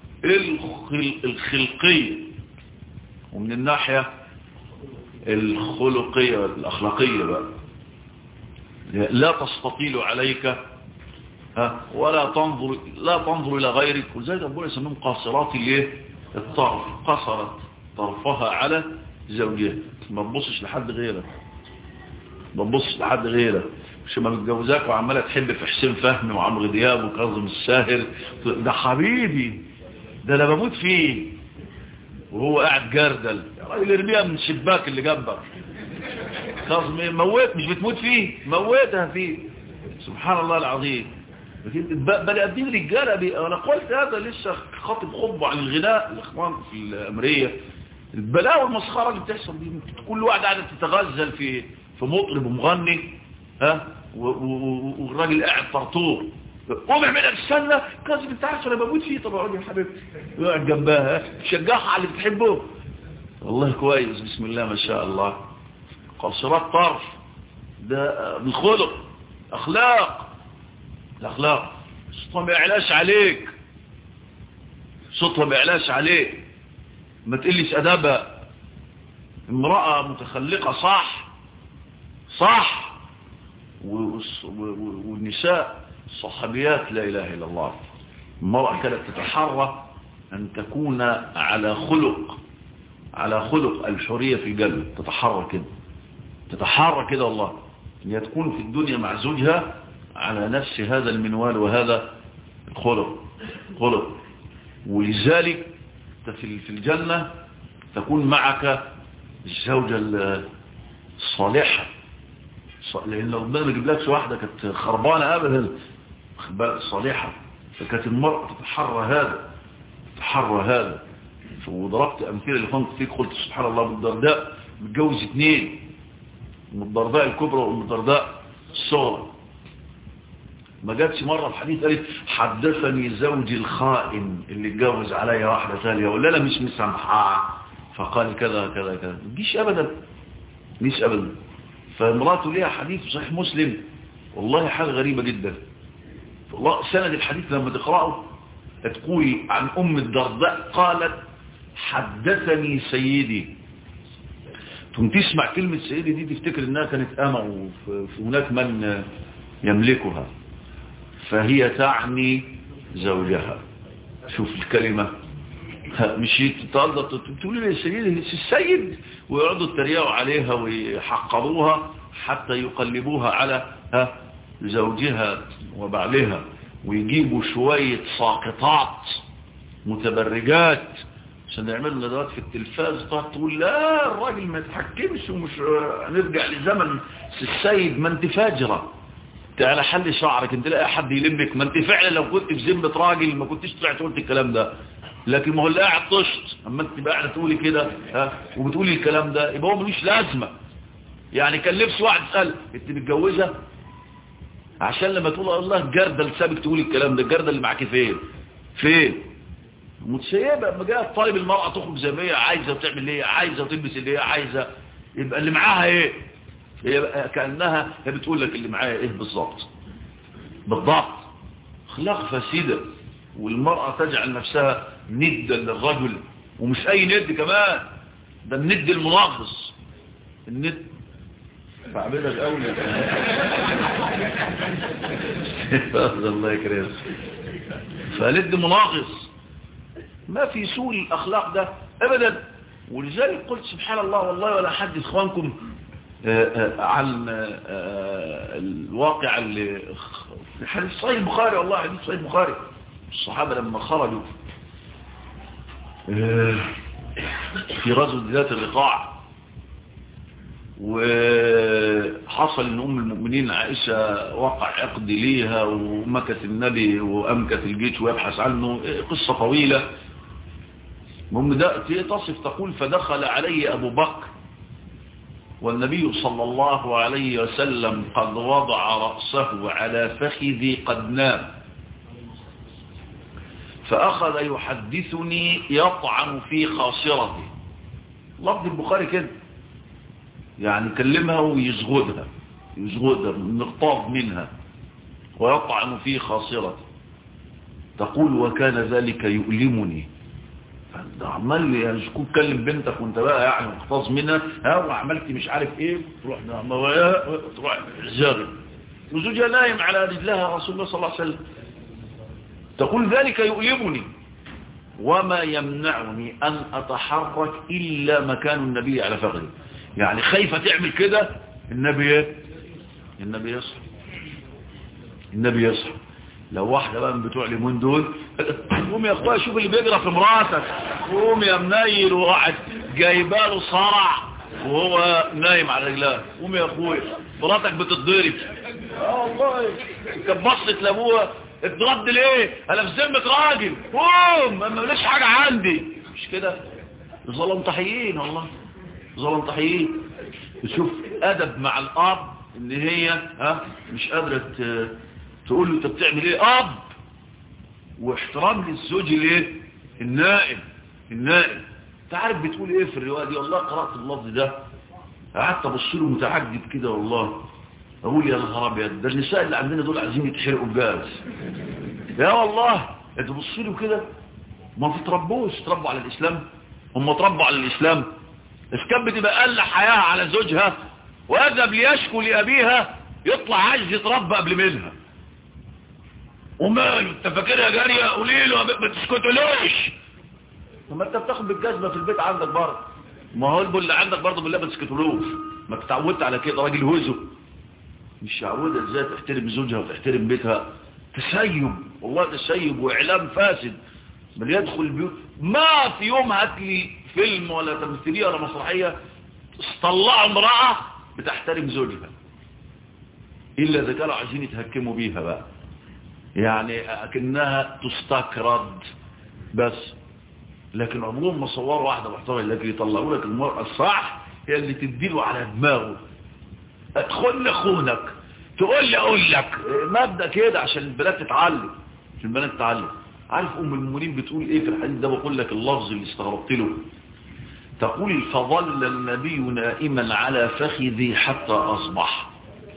A: الخلقية ومن الناحية الخلقية الأخلاقية بقى لا تستطيل عليك ها ولا تنظر لا تنظر إلى غيرك وزي ربنا يسميهم قاصرات الايه الطرف قصرت طرفها على زوجها ما تبصش لحد غيرك ما تبصش لحد غيرك مش ما متجوزاك وعماله تحب في حسين فهمي وعمرو دياب وكاظم الساهر ده حبيبي ده انا بموت فيه وهو قاعد جردل يا راجل ارميها من الشباك اللي جنبك كاظم موت مش بتموت فيه موتها فيه سبحان الله العظيم لكن بني ادمين رجاله بي... انا قلت هذا لسه خاطب خطبه عن الغناء الاخوان في الامريه البلاوي والمسخره اللي بتحصل دي كل واحد قاعده تتغزل في في مطرب ومغني ها والراجل قاعد طرطور قوم اعملها تستنى كاظم انت عارف انا بموت فيه طب اقعد يا حبيبتي يقعد جنبها شجعها على اللي بتحبه والله كويس بسم الله ما شاء الله قاصرات طرف ده من خلق اخلاق الاخلاق صوتها ما يعلاش عليك صوتها ما يعلاش عليك ما تقلش ادبها امرأة متخلقة صح صح والنساء الصحابيات لا اله الا الله المرأة كانت تتحرى ان تكون على خلق على خلق الحرية في الجنة تتحرى كده تتحرى كده والله ان هي تكون في الدنيا مع زوجها على نفس هذا المنوال وهذا الخلق خلق ولذلك في الجنة تكون معك الزوجة الصالحة لأن ربنا ما يجيبلكش واحدة كانت خربانة أبدا صالحة فكانت المرأة تتحرى هذا تتحرى هذا وضربت امثله لفان كتير قلت سبحان الله ابو الدرداء متجوز اثنين ام الدرداء الكبرى وام الدرداء الصغرى ما جاتش مرة في حديث قالت حدثني زوجي الخائن اللي اتجوز عليا واحدة ثانية ولا لا مش مسامحاه فقال كذا كذا كذا مش ابدا مش ابدا فامراته ليها حديث في صحيح مسلم والله حاجة غريبة جدا والله سند الحديث لما تقرأه تقول عن ام الدرداء قالت حدثني سيدي ثم تسمع كلمة سيدي دي تفتكر انها كانت امه هناك من يملكها فهي تعني زوجها شوف الكلمة مش تقدر تقول لي سيدي السيد ويقعدوا يتريقوا عليها ويحقروها حتى يقلبوها على ها زوجها وبعلها ويجيبوا شوية ساقطات متبرجات عشان يعملوا ندوات في التلفاز تقعد تقول لا الراجل ما يتحكمش ومش هنرجع لزمن السيد ما انت فاجره على حل شعرك انت لاقي حد يلمك ما انت فعلا لو كنت في ذمه راجل ما كنتش طلعت قلت الكلام ده لكن ما هو اللي قاعد طشت اما انت بقى قاعده تقولي كده ها وبتقولي الكلام ده يبقى هو ملوش لازمه يعني كان لبس واحد سال انت متجوزه عشان لما تقول الله الجرده اللي سابك تقولي الكلام ده الجرده اللي معاكي فين فين متسيبه اما جاء طالب المراه تخرج زي ما هي عايزه وتعمل اللي هي عايزه وتلبس اللي هي عايزه يبقى اللي معاها ايه هي كأنها هي بتقول لك اللي معايا ايه بالضبط بالضبط اخلاق فاسدة والمرأة تجعل نفسها ندا للرجل ومش اي ند كمان ده الند المناقص الند فعبدها الاولى الله يكرمك فند مناقص ما في سوء الاخلاق ده ابدا ولذلك قلت سبحان الله والله ولا حد اخوانكم عن الواقع اللي في حديث صحيح البخاري والله حديث صحيح البخاري الصحابة لما خرجوا في غزوة ذات الرقاع وحصل ان ام المؤمنين عائشة وقع عقد ليها ومكت النبي وامكت الجيش ويبحث عنه قصة طويلة المهم ده تصف تقول فدخل علي ابو بكر والنبي صلى الله عليه وسلم قد وضع رأسه على فخذي قد نام فأخذ يحدثني يطعن في خاصرته لفظ البخاري كده يعني كلمها ويزغدها يزغدها نقطاب منها ويطعن في خاصرته تقول وكان ذلك يؤلمني ده عمال يعني شكون تكلم بنتك وانت بقى يعني مختص منها ها وعملت مش عارف ايه تروح تروح زاغل وزوجها نايم على رجلها رسول الله صلى الله عليه وسلم تقول ذلك يؤلمني وما يمنعني ان اتحرك الا مكان النبي على فخذي يعني خايفه تعمل كده النبي ايه النبي يصحى النبي يصحى لو واحدة بقى من بتوع اليومين دول قوم يا اخويا شوف اللي بيجرى في مراتك قوم يا منيل وقعد جايباله صرع وهو نايم على رجلها قوم يا اخويا مراتك بتتضرب اه والله كانت بصت لابوها اتضربت ليه انا في ذمه راجل قوم ما ماليش حاجه عندي مش كده ظلم تحيين والله ظلم تحيين تشوف ادب مع الاب ان هي ها مش قادره تقول له انت بتعمل ايه اب واحترام للزوج ليه النائم النائم انت عارف بتقول ايه في الروايه دي والله قرات اللفظ ده قعدت ابص له متعجب كده والله اقول يا نهار ابيض ده النساء اللي عندنا دول عايزين يتحرقوا بجاز يا والله انت تبص له كده ما تتربوش تربوا على الاسلام هم تربوا على الاسلام اذا كانت بتبقى قل حياها على زوجها واذهب ليشكو لابيها يطلع عايز يتربى قبل منها وماله انت فاكرها جاريه قولي له ما تسكتلوش ما انت بتاخد بالجزمه في البيت عندك برضه ما هو البل اللي عندك برضه بالله ما تسكتلوش ما تتعودت على كده راجل هوزه مش عودة ازاي تحترم زوجها وتحترم بيتها تسيب والله تسيب واعلام فاسد بل يدخل البيوت ما في يوم هات لي فيلم ولا تمثيليه ولا مسرحيه طلعوا امراه بتحترم زوجها الا اذا كانوا عايزين يتهكموا بيها بقى يعني اكنها تستكرد بس لكن عمرهم ما صوروا واحدة محترمة لكن يطلعوا لك المرأة الصح هي اللي تديله على دماغه ادخل لأخونك تقول لي اقول لك مبدأ كده عشان البنات تتعلم عشان البنات تتعلم عارف ام المؤمنين بتقول ايه في الحديث ده بقول لك اللفظ اللي استغربت له تقول فظل النبي نائما على فخذي حتى اصبح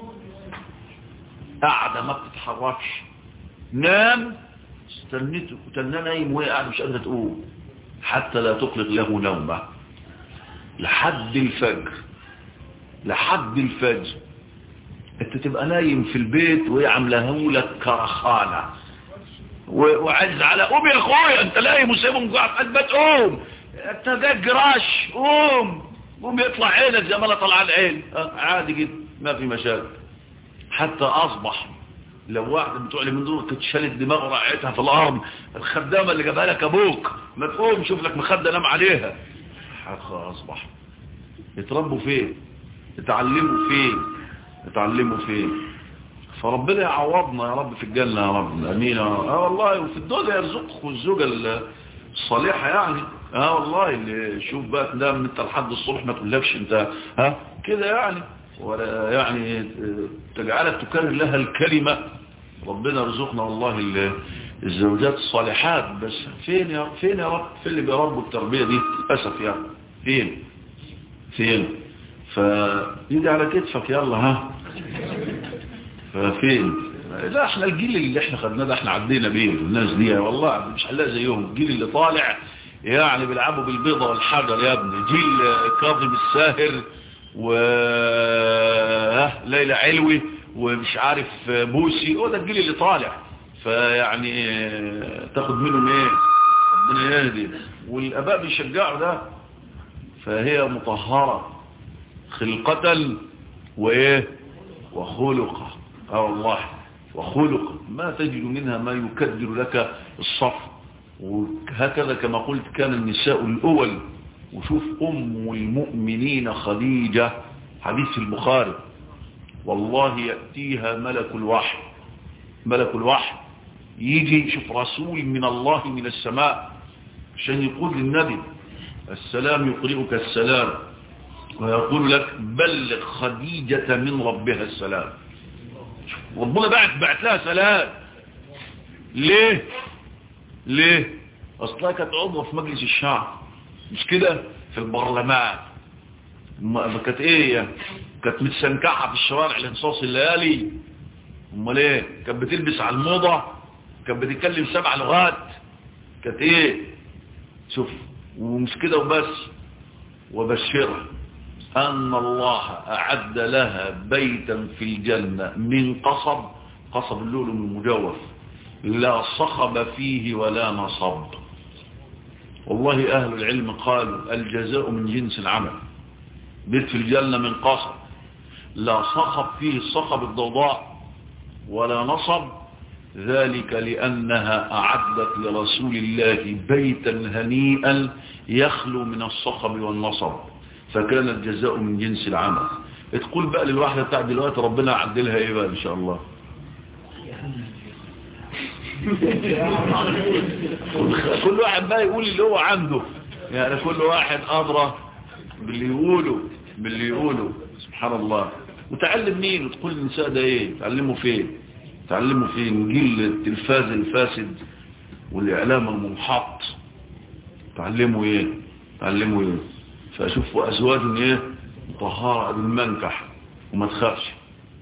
A: قاعدة ما بتتحركش نام استنيته استنى نايم وهي قاعدة مش قادرة تقوم حتى لا تقلق له نومه لحد الفجر لحد الفجر انت تبقى نايم في البيت وهي عامله لك كرخانه وعز على قوم يا اخويا انت نايم وسيبهم جوع في البيت قوم انت ده جراش قوم قوم يطلع عينك زي ما انا طلع العين عادي جدا ما في مشاكل حتى اصبح لو واحد بتوع اللي من دول كنت شالت دماغه رقعتها في الارض الخدامه اللي جابها لك ابوك ما تقوم شوف لك مخده نام عليها حتى اصبح يتربوا فين يتعلموا فين يتعلموا فين فربنا يعوضنا يا رب في الجنة يا رب امين اه والله وفي الدنيا يرزقكم الزوجة الصالحة يعني اه والله اللي شوف بقى تنام انت لحد الصبح ما تقولكش انت ها كده يعني ولا يعني تجعلك تكرر لها الكلمة ربنا يرزقنا والله الزوجات الصالحات بس فين يا فين يا رب فين اللي بيربوا التربية دي للاسف يعني فين فين فيجي على كتفك يلا ها ففين لا احنا الجيل اللي احنا خدناه ده احنا عدينا بيه الناس دي والله مش هنلاقي زيهم الجيل اللي طالع يعني بيلعبوا بالبيضة والحجر يا ابني جيل كاظم الساهر و ليلى علوي ومش عارف بوسي هو ده الجيل اللي طالع فيعني تاخد منهم ايه ربنا يهدي والاباء بيشجعوا ده فهي مطهرة خلقة وايه وخلقة اه والله وخلق ما تجد منها ما يكدر لك الصف وهكذا كما قلت كان النساء الأول وشوف أم المؤمنين خديجة حديث البخاري والله يأتيها ملك الوحي ملك الوحي يجي شوف رسول من الله من السماء عشان يقول للنبي السلام يقرئك السلام ويقول لك بلغ خديجة من ربها السلام ربنا بعت بعت لها سلام ليه ليه اصلها كانت عضوة في مجلس الشعب مش كده في البرلمان ما كانت ايه كانت متسنكحة في الشوارع لانصاص الليالي امال ايه كانت بتلبس على الموضة كانت بتتكلم سبع لغات كانت ايه شوف ومش كده وبس وبشرها أن الله أعد لها بيتا في الجنة من قصب قصب اللؤلؤ المجوف لا صخب فيه ولا نصب والله أهل العلم قالوا الجزاء من جنس العمل بيت في الجنة من قصب لا صخب فيه الصخب الضوضاء ولا نصب ذلك لأنها أعدت لرسول الله بيتا هنيئا يخلو من الصخب والنصب فكان الجزاء من جنس العمل تقول بقى للواحدة بتاع دلوقتي ربنا عدلها ايه بقى ان شاء الله كل واحد بقى يقول اللي هو عنده يعني كل واحد أدرى باللي يقوله باللي يقوله سبحان الله وتعلم مين وتقول النساء ده ايه تعلمه فين تعلمه فين جيل التلفاز الفاسد والإعلام المنحط تعلمه ايه تعلمه ايه فأشوفوا أزواج ايه طهارة بالمنكح وما تخافش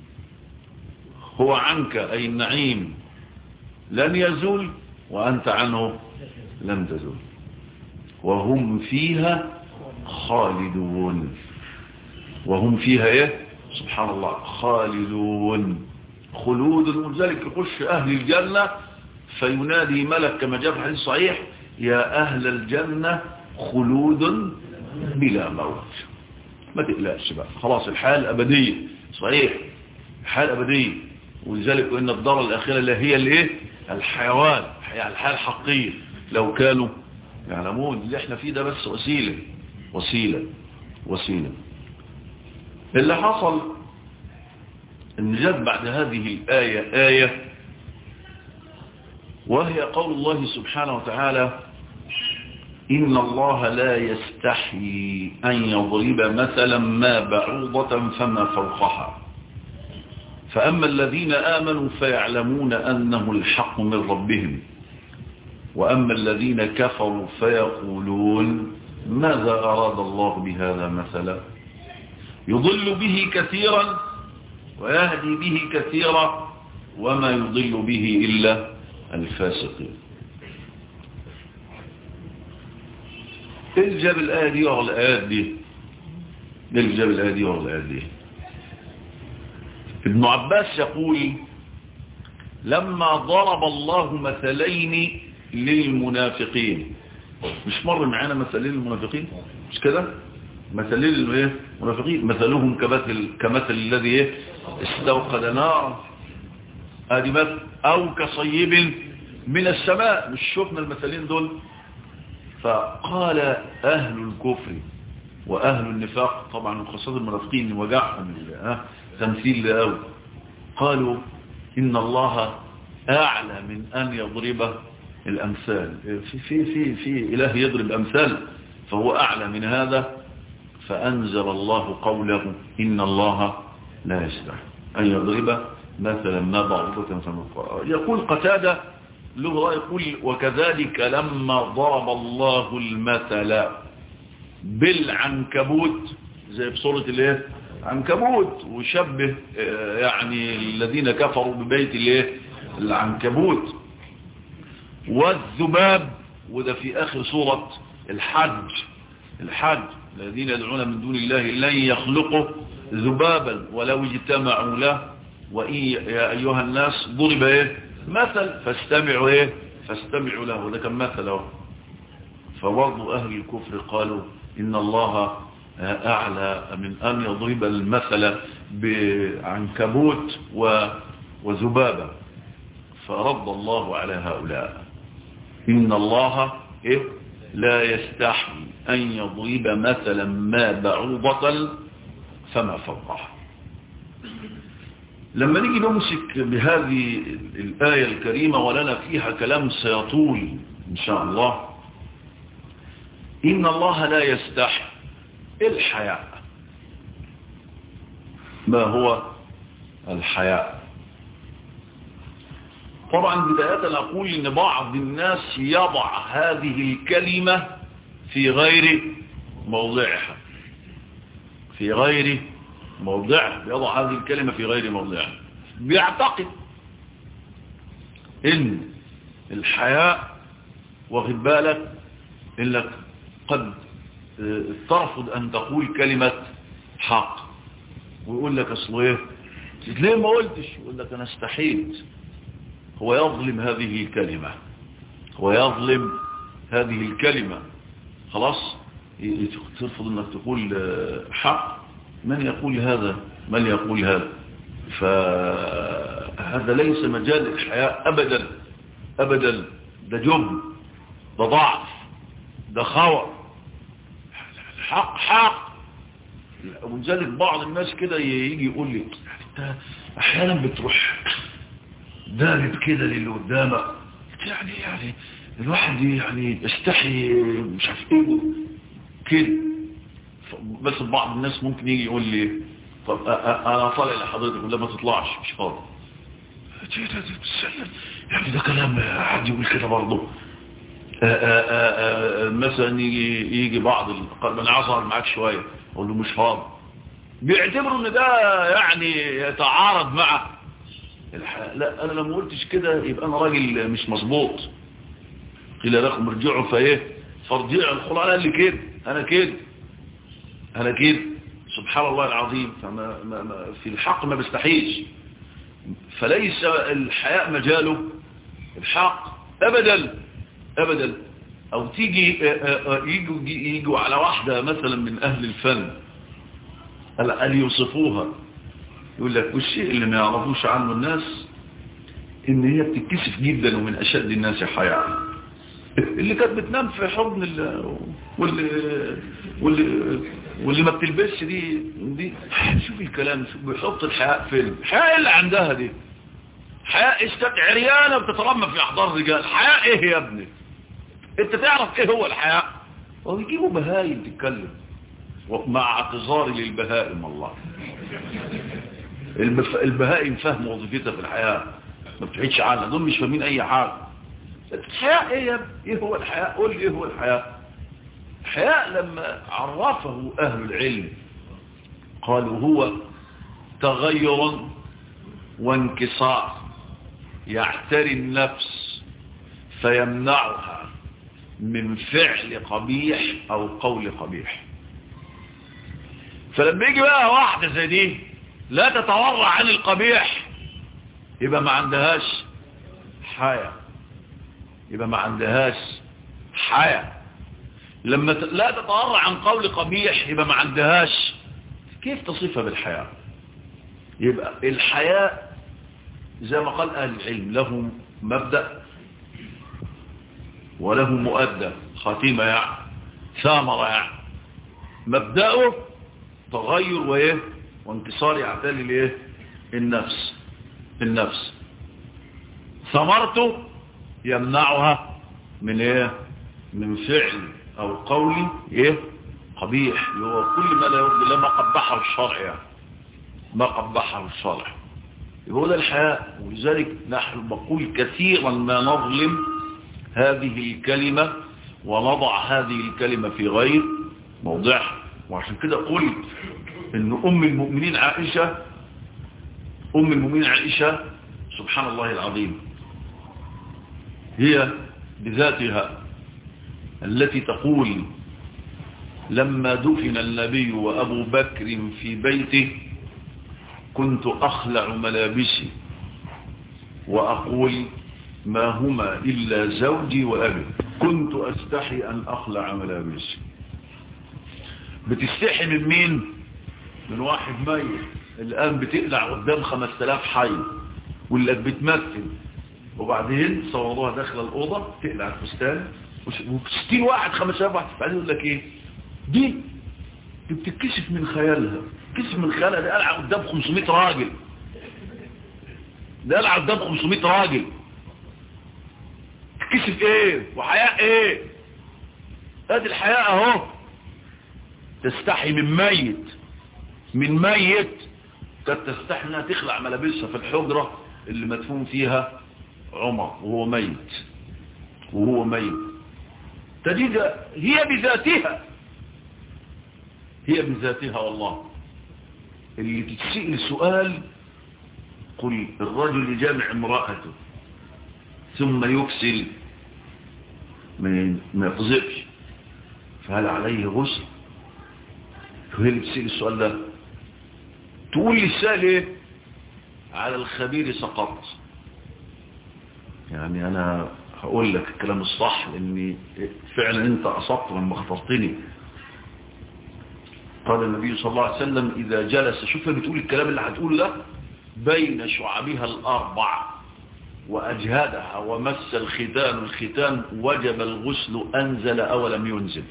A: هو عنك أي النعيم لن يزول وأنت عنه لم تزول وهم فيها خالدون وهم فيها ايه سبحان الله خالدون خلود ولذلك يخش أهل الجنة فينادي ملك كما جاء في الحديث الصحيح يا أهل الجنة خلود بلا موت ما تقلقش بقى خلاص الحال أبدية صحيح الحال أبدية ولذلك وإن الدار الأخيرة اللي هي الايه الحيوان الحياة الحقية لو كانوا يعلمون اللي احنا فيه ده بس وسيلة وسيلة وسيلة اللي حصل ان جت بعد هذه الآية آية وهي قول الله سبحانه وتعالى إن الله لا يستحي أن يضرب مثلا ما بعوضة فما فوقها فأما الذين آمنوا فيعلمون أنه الحق من ربهم وأما الذين كفروا فيقولون ماذا أراد الله بهذا مثلا يضل به كثيرا ويهدي به كثيرا وما يضل به إلا الفاسقين الجاب الآية دي وغل الآيات دي الجاب الآية دي وغل الآيات دي ابن عباس يقول لما ضرب الله مثلين للمنافقين مش مر معانا مثلين للمنافقين مش كده مثلين للمنافقين مثلهم كمثل كمثل الذي ايه استوقد نار ادي مثل او كصيب من السماء مش شفنا المثلين دول فقال اهل الكفر واهل النفاق طبعا خاصه المنافقين وجعهم تمثيل قوي قالوا ان الله اعلى من ان يضرب الامثال في في في في اله يضرب امثال فهو اعلى من هذا فانزل الله قوله ان الله لا يستحي ان يضرب مثلا ما بعضة فما يقول قتادة له يقول وكذلك لما ضرب الله المثل بالعنكبوت زي بصورة الايه عنكبوت وشبه يعني الذين كفروا ببيت الايه العنكبوت والذباب وده في اخر سورة الحج الحج الذين يدعون من دون الله لن يخلقوا ذبابا ولو اجتمعوا له وإن يا أيها الناس ضرب إيه مثل فاستمعوا إيه فاستمعوا له وده كان مثل اهو فبرضو أهل الكفر قالوا إن الله أعلى من أن يضرب المثل بعنكبوت وذبابة فرد الله على هؤلاء إن الله إيه لا يستحي أن يضرب مثلا ما بعوضة فما فوقها لما نيجي نمسك بهذه الآية الكريمة ولنا فيها كلام سيطول إن شاء الله إن الله لا يستحي الحياء ما هو الحياء طبعا بداية أقول إن بعض الناس يضع هذه الكلمة في غير موضعها في غير موضعها يضع هذه الكلمة في غير موضعها بيعتقد إن الحياء واخد بالك إنك قد ترفض أن تقول كلمة حق ويقول لك أصله إيه ليه ما قلتش يقول لك أنا استحيت هو يظلم هذه الكلمة هو يظلم هذه الكلمة خلاص ترفض انك تقول حق من يقول هذا من يقول هذا فهذا ليس مجال الحياة ابدا ابدا ده جبن ده ضعف ده خور حق حق ولذلك بعض الناس كده يجي يقول لي انت احيانا بتروح دارب كده للي قدامك يعني يعني الواحد يعني يستحي مش عارف ايه كده بس بعض الناس ممكن يجي يقول لي طب انا طالع لحضرتك ولا ما تطلعش مش فاضي يعني ده كلام حد يقول كده برضه مثلا يجي يجي بعض قال انا عايز اقعد معاك شويه اقول له مش فاضي بيعتبروا ان ده يعني يتعارض مع الحياة. لا انا لما قلتش كده يبقى انا راجل مش مظبوط قيل لكم ارجعوا فايه فارجعوا القرآن قال لي كده انا كده انا كده سبحان الله العظيم فما ما ما في الحق ما بستحيش فليس الحياء مجاله الحق ابدا ابدا او تيجي يجوا يجوا على واحده مثلا من اهل الفن قال يوصفوها يقول لك والشيء اللي ما يعرفوش عنه الناس ان هي بتتكسف جدا ومن اشد الناس حياء اللي كانت بتنام في حضن ال... واللي واللي واللي ما بتلبسش دي دي شوف الكلام شوف بيحط الحياء فين الحياء اللي عندها دي حياء اشتت عريانه بتترمى في احضان الرجال حياء ايه يا ابني انت تعرف ايه هو الحياء ويجيبوا بهايم تتكلم مع اعتذاري للبهائم الله البف... البهائم فهم وظيفتها في الحياة ما بتعيدش عنها دول مش فاهمين اي حاجة الحياة ايه يا ابني؟ ايه هو الحياة قول لي ايه هو الحياة الحياء لما عرفه اهل العلم قالوا هو تغير وانكسار يعتري النفس فيمنعها من فعل قبيح او قول قبيح فلما يجي بقى واحدة زي دي لا تتورع عن القبيح يبقى ما عندهاش حياة يبقى ما عندهاش حياة لما لا تتورع عن قول قبيح يبقى ما عندهاش كيف تصفها بالحياة يبقى الحياة زي ما قال أهل العلم له مبدأ وله مؤدى خاتمة يعني ثامرة يعني مبدأه تغير وايه وانتصار يعتلي الايه النفس النفس ثمرته يمنعها من ايه من فعل او قول ايه قبيح هو كل ما لا يرضي الله ما قبحه الشرع يعني ما قبحه الشرع يبقى ده الحياء ولذلك نحن بقول كثيرا ما نظلم هذه الكلمة ونضع هذه الكلمة في غير موضعها وعشان كده قلت ان ام المؤمنين عائشة ام المؤمنين عائشة سبحان الله العظيم هي بذاتها التي تقول لما دفن النبي وابو بكر في بيته كنت اخلع ملابسي واقول ما هما الا زوجي وابي كنت استحي ان اخلع ملابسي بتستحي من مين من واحد ميت الآن بتقلع قدام 5000 حي واللي بتمثل وبعدين صوروها داخل الأوضة تقلع الفستان و60 واحد 5000 واحد بعدين يقول لك ايه دي دي بتتكشف من خيالها تكشف من خيالها ده قلع قدام 500 راجل ده قلع قدام 500 راجل تكشف ايه وحياء ايه ادي الحياء اهو تستحي من ميت من ميت كانت تستحي انها تخلع ملابسها في الحجرة اللي مدفون فيها عمر وهو ميت وهو ميت تجد هي بذاتها هي بذاتها والله اللي تتسئل سؤال قل الرجل جامع امرأته ثم يكسل ما يقذفش فهل عليه غسل وهي اللي بتسأل السؤال ده تقول لي السؤال ايه على الخبير سقط يعني انا هقول لك الكلام الصح لاني فعلا انت اصبت لما اخترتني قال النبي صلى الله عليه وسلم اذا جلس شوف بتقول الكلام اللي هتقوله ده بين شعبها الاربع واجهدها ومس الختان الختان وجب الغسل انزل او لم ينزل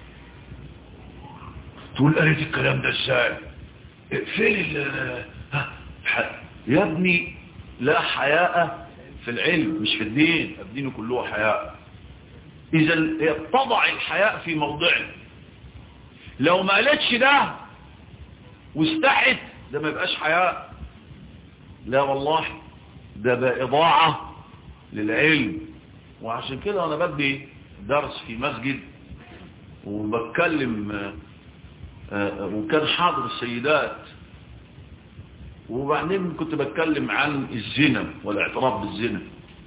A: تقول قالت الكلام ده ازاي فين ال يا ابني لا حياء في العلم مش في الدين الدين كله حياء اذا تضع الحياء في موضعه لو ما قالتش ده واستحت ده ما يبقاش حياء لا والله ده بقى اضاعة للعلم وعشان كده انا بدي درس في مسجد وبتكلم وكان حاضر السيدات وبعدين كنت بتكلم عن الزنا والاعتراف بالزنا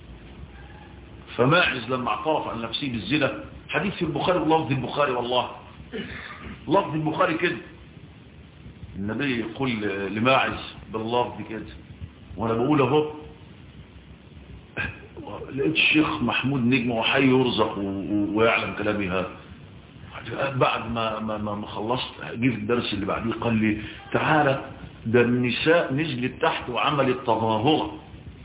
A: فماعز لما اعترف عن نفسه بالزنا حديث في البخاري ولفظ البخاري والله لفظ البخاري كده النبي يقول لماعز باللفظ كده وانا بقول اهو لقيت الشيخ محمود نجم وحي يرزق ويعلم كلامي هذا بعد ما ما ما خلصت جه في الدرس اللي بعديه قال لي تعالى ده النساء نزلت تحت وعملت تظاهرة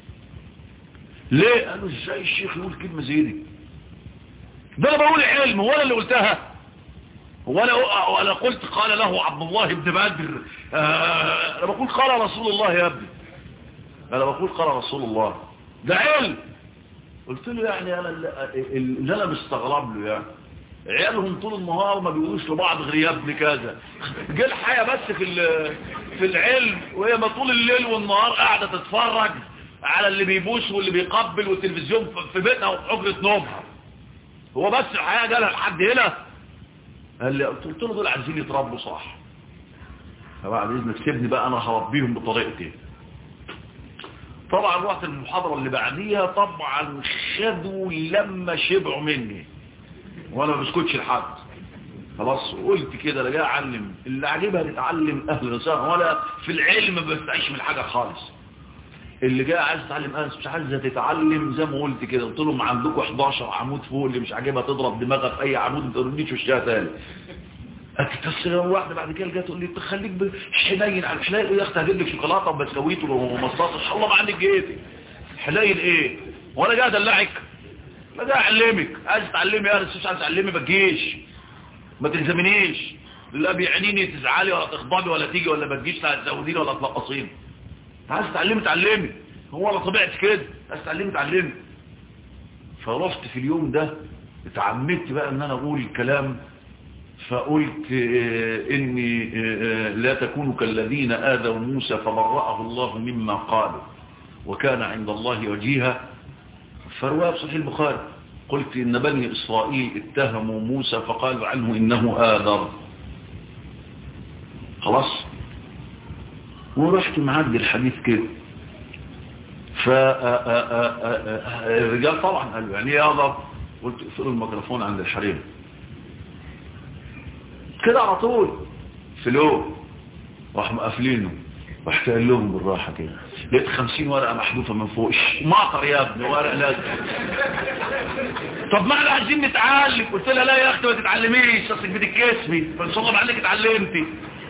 A: ليه قالوا ازاي الشيخ يقول كلمة زي دي ده انا بقول علم هو انا اللي قلتها هو انا وانا قلت قال له عبد الله بن بدر آه انا بقول قال رسول الله يا ابني انا بقول قال رسول الله ده علم قلت له يعني انا اللي انا مستغرب له يعني عيالهم طول النهار ما بيقولوش لبعض غير يا ابن كذا جه الحياة بس في في العلم وهي ما طول الليل والنهار قاعدة تتفرج على اللي بيبوس واللي بيقبل والتلفزيون في بيتها وفي حجرة نومها هو بس الحياة جالها لحد هنا قال لي قلت له دول عايزين يتربوا صح فبعد اذنك سيبني بقى انا هربيهم بطريقتي طبعا رحت المحاضرة اللي بعديها طبعا خدوا لما شبعوا مني وانا ما بسكتش لحد خلاص قلت كده انا جاي اعلم اللي عجبها تتعلم اهل وسهلا ولا في العلم ما بستعيش من حاجه خالص اللي جاي عايز تتعلم انا مش عايزه تتعلم زي ما قلت كده قلت لهم عندكم 11 عمود فوق اللي مش عاجبها تضرب دماغها في اي عمود ما تقوليش وشها تاني السلام واحده بعد كده جت تقول لي تخليك حنين على الحنين يا اختي هجيب لك شوكولاته وبسكويت ومصاص ان شاء الله ما عندك جيتي حنين ايه وانا جاي ادلعك ما جاي اعلمك عايز تعلمي انا مش عايز تعلمي ما تجيش ما تلزمنيش لا بيعنيني تزعلي ولا تغضبي ولا تيجي ولا ما تجيش لا تزوديني ولا تنقصيني عايز تعلمي تعلمي هو على طبيعتي كده عايز تعلمي تعلمي فرحت في اليوم ده اتعمدت بقى ان انا اقول الكلام فقلت إني لا تكونوا كالذين آذوا موسى فبرأه الله مما قالوا وكان عند الله وجيها فرواه بصحيح البخاري قلت إن بني إسرائيل اتهموا موسى فقالوا عنه إنه آذر خلاص ورحت معدي الحديث كده فالرجال طبعا قالوا يعني ايه آذر قلت اقفلوا الميكروفون عند الحريم كده على طول فلو راح مقفلينه رحت قال لهم بالراحة كده لقيت خمسين ورقة محذوفة من فوق ماطر يا ابني ورقة لازم طب ما احنا عايزين نتعلم قلت لها لا يا اختي ما تتعلميش اصلك بتتكسبي فان شاء الله بعلك اتعلمتي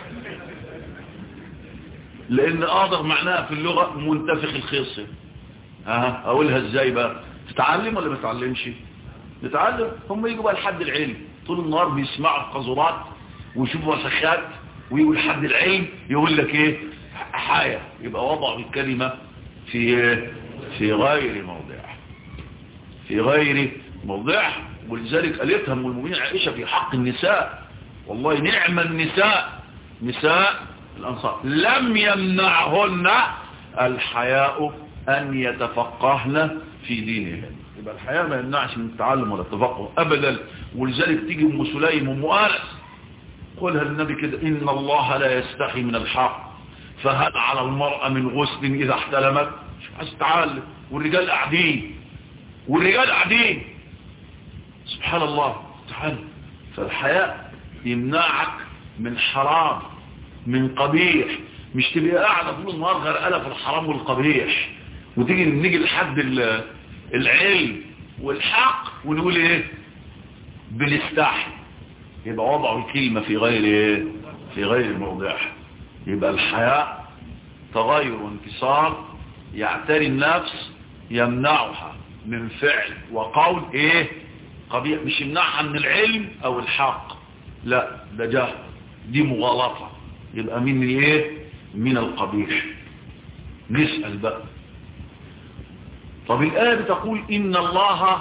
A: لان قادر معناها في اللغة منتفخ الخصم ها اقولها ازاي بقى تتعلم ولا ما تتعلمش نتعلم هم يجوا بقى لحد العلم طول النهار بيسمعوا قذورات ويشوفوا وسخات ويقول حد العلم يقول لك ايه حاية يبقى وضع الكلمة في في غير موضعها في غير موضعها ولذلك قالتها ام المؤمنين عائشة في حق النساء والله نعم النساء نساء الأنصار لم يمنعهن الحياء أن يتفقهن في دينهن يبقى الحياء ما يمنعش من التعلم ولا التفقه أبدا ولذلك تيجي أم سليم أم أنس قولها للنبي كده إن الله لا يستحي من الحق فهل على المرأة من غسل إذا احتلمت مش عايز تتعلم والرجال قاعدين والرجال قاعدين سبحان الله تعالى فالحياء يمنعك من حرام من قبيح مش تبقى قاعدة طول النهار غرقانة في الحرام والقبيح وتيجي نيجي لحد العلم والحق ونقول ايه بنستحي يبقى وضعوا الكلمة في غير ايه في غير موضعها يبقى الحياء تغير وانكسار يعتري النفس يمنعها من فعل وقول ايه قبيح مش يمنعها من العلم او الحق لا ده جهل دي مغالطة يبقى من ايه من القبيح نسأل بقى طب الآية بتقول إن الله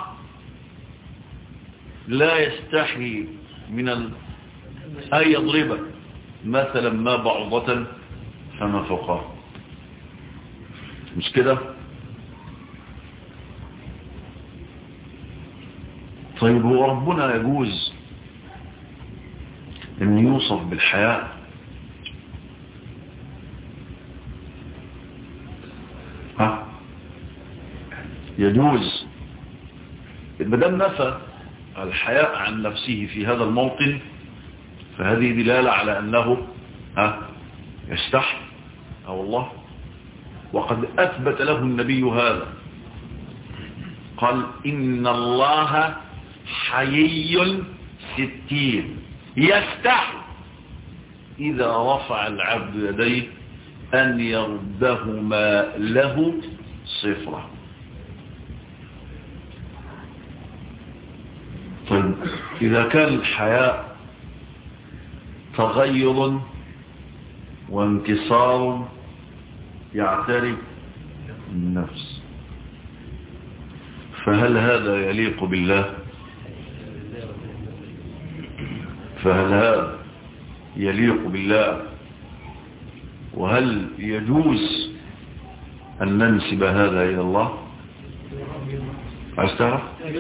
A: لا يستحي من ال... أن يضرب مثلا ما بعضة فما فوقها مش كده طيب هو ربنا يجوز ان يوصف بالحياء ها يجوز المدام نفى الحياء عن نفسه في هذا الموطن فهذه دلالة على أنه ها يستحي أو الله وقد أثبت له النبي هذا قال إن الله حيي ستين يستحي إذا رفع العبد يديه أن يردهما له صفرا طيب إذا كان الحياء تغير وانكسار يعترف النفس فهل هذا يليق بالله فهل هذا يليق بالله وهل يجوز أن ننسب هذا إلى الله عايز تعرف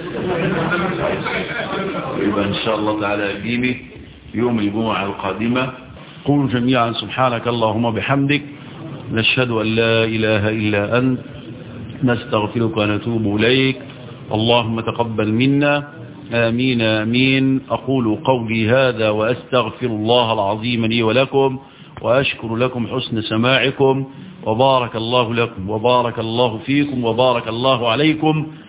A: يبقى إن شاء الله تعالى جيمي يوم الجمعة القادمة قول جميعا سبحانك اللهم بحمدك نشهد أن لا إله إلا أنت نستغفرك ونتوب إليك اللهم تقبل منا آمين آمين أقول قولي هذا وأستغفر الله العظيم لي ولكم وأشكر لكم حسن سماعكم وبارك الله لكم وبارك الله فيكم وبارك الله عليكم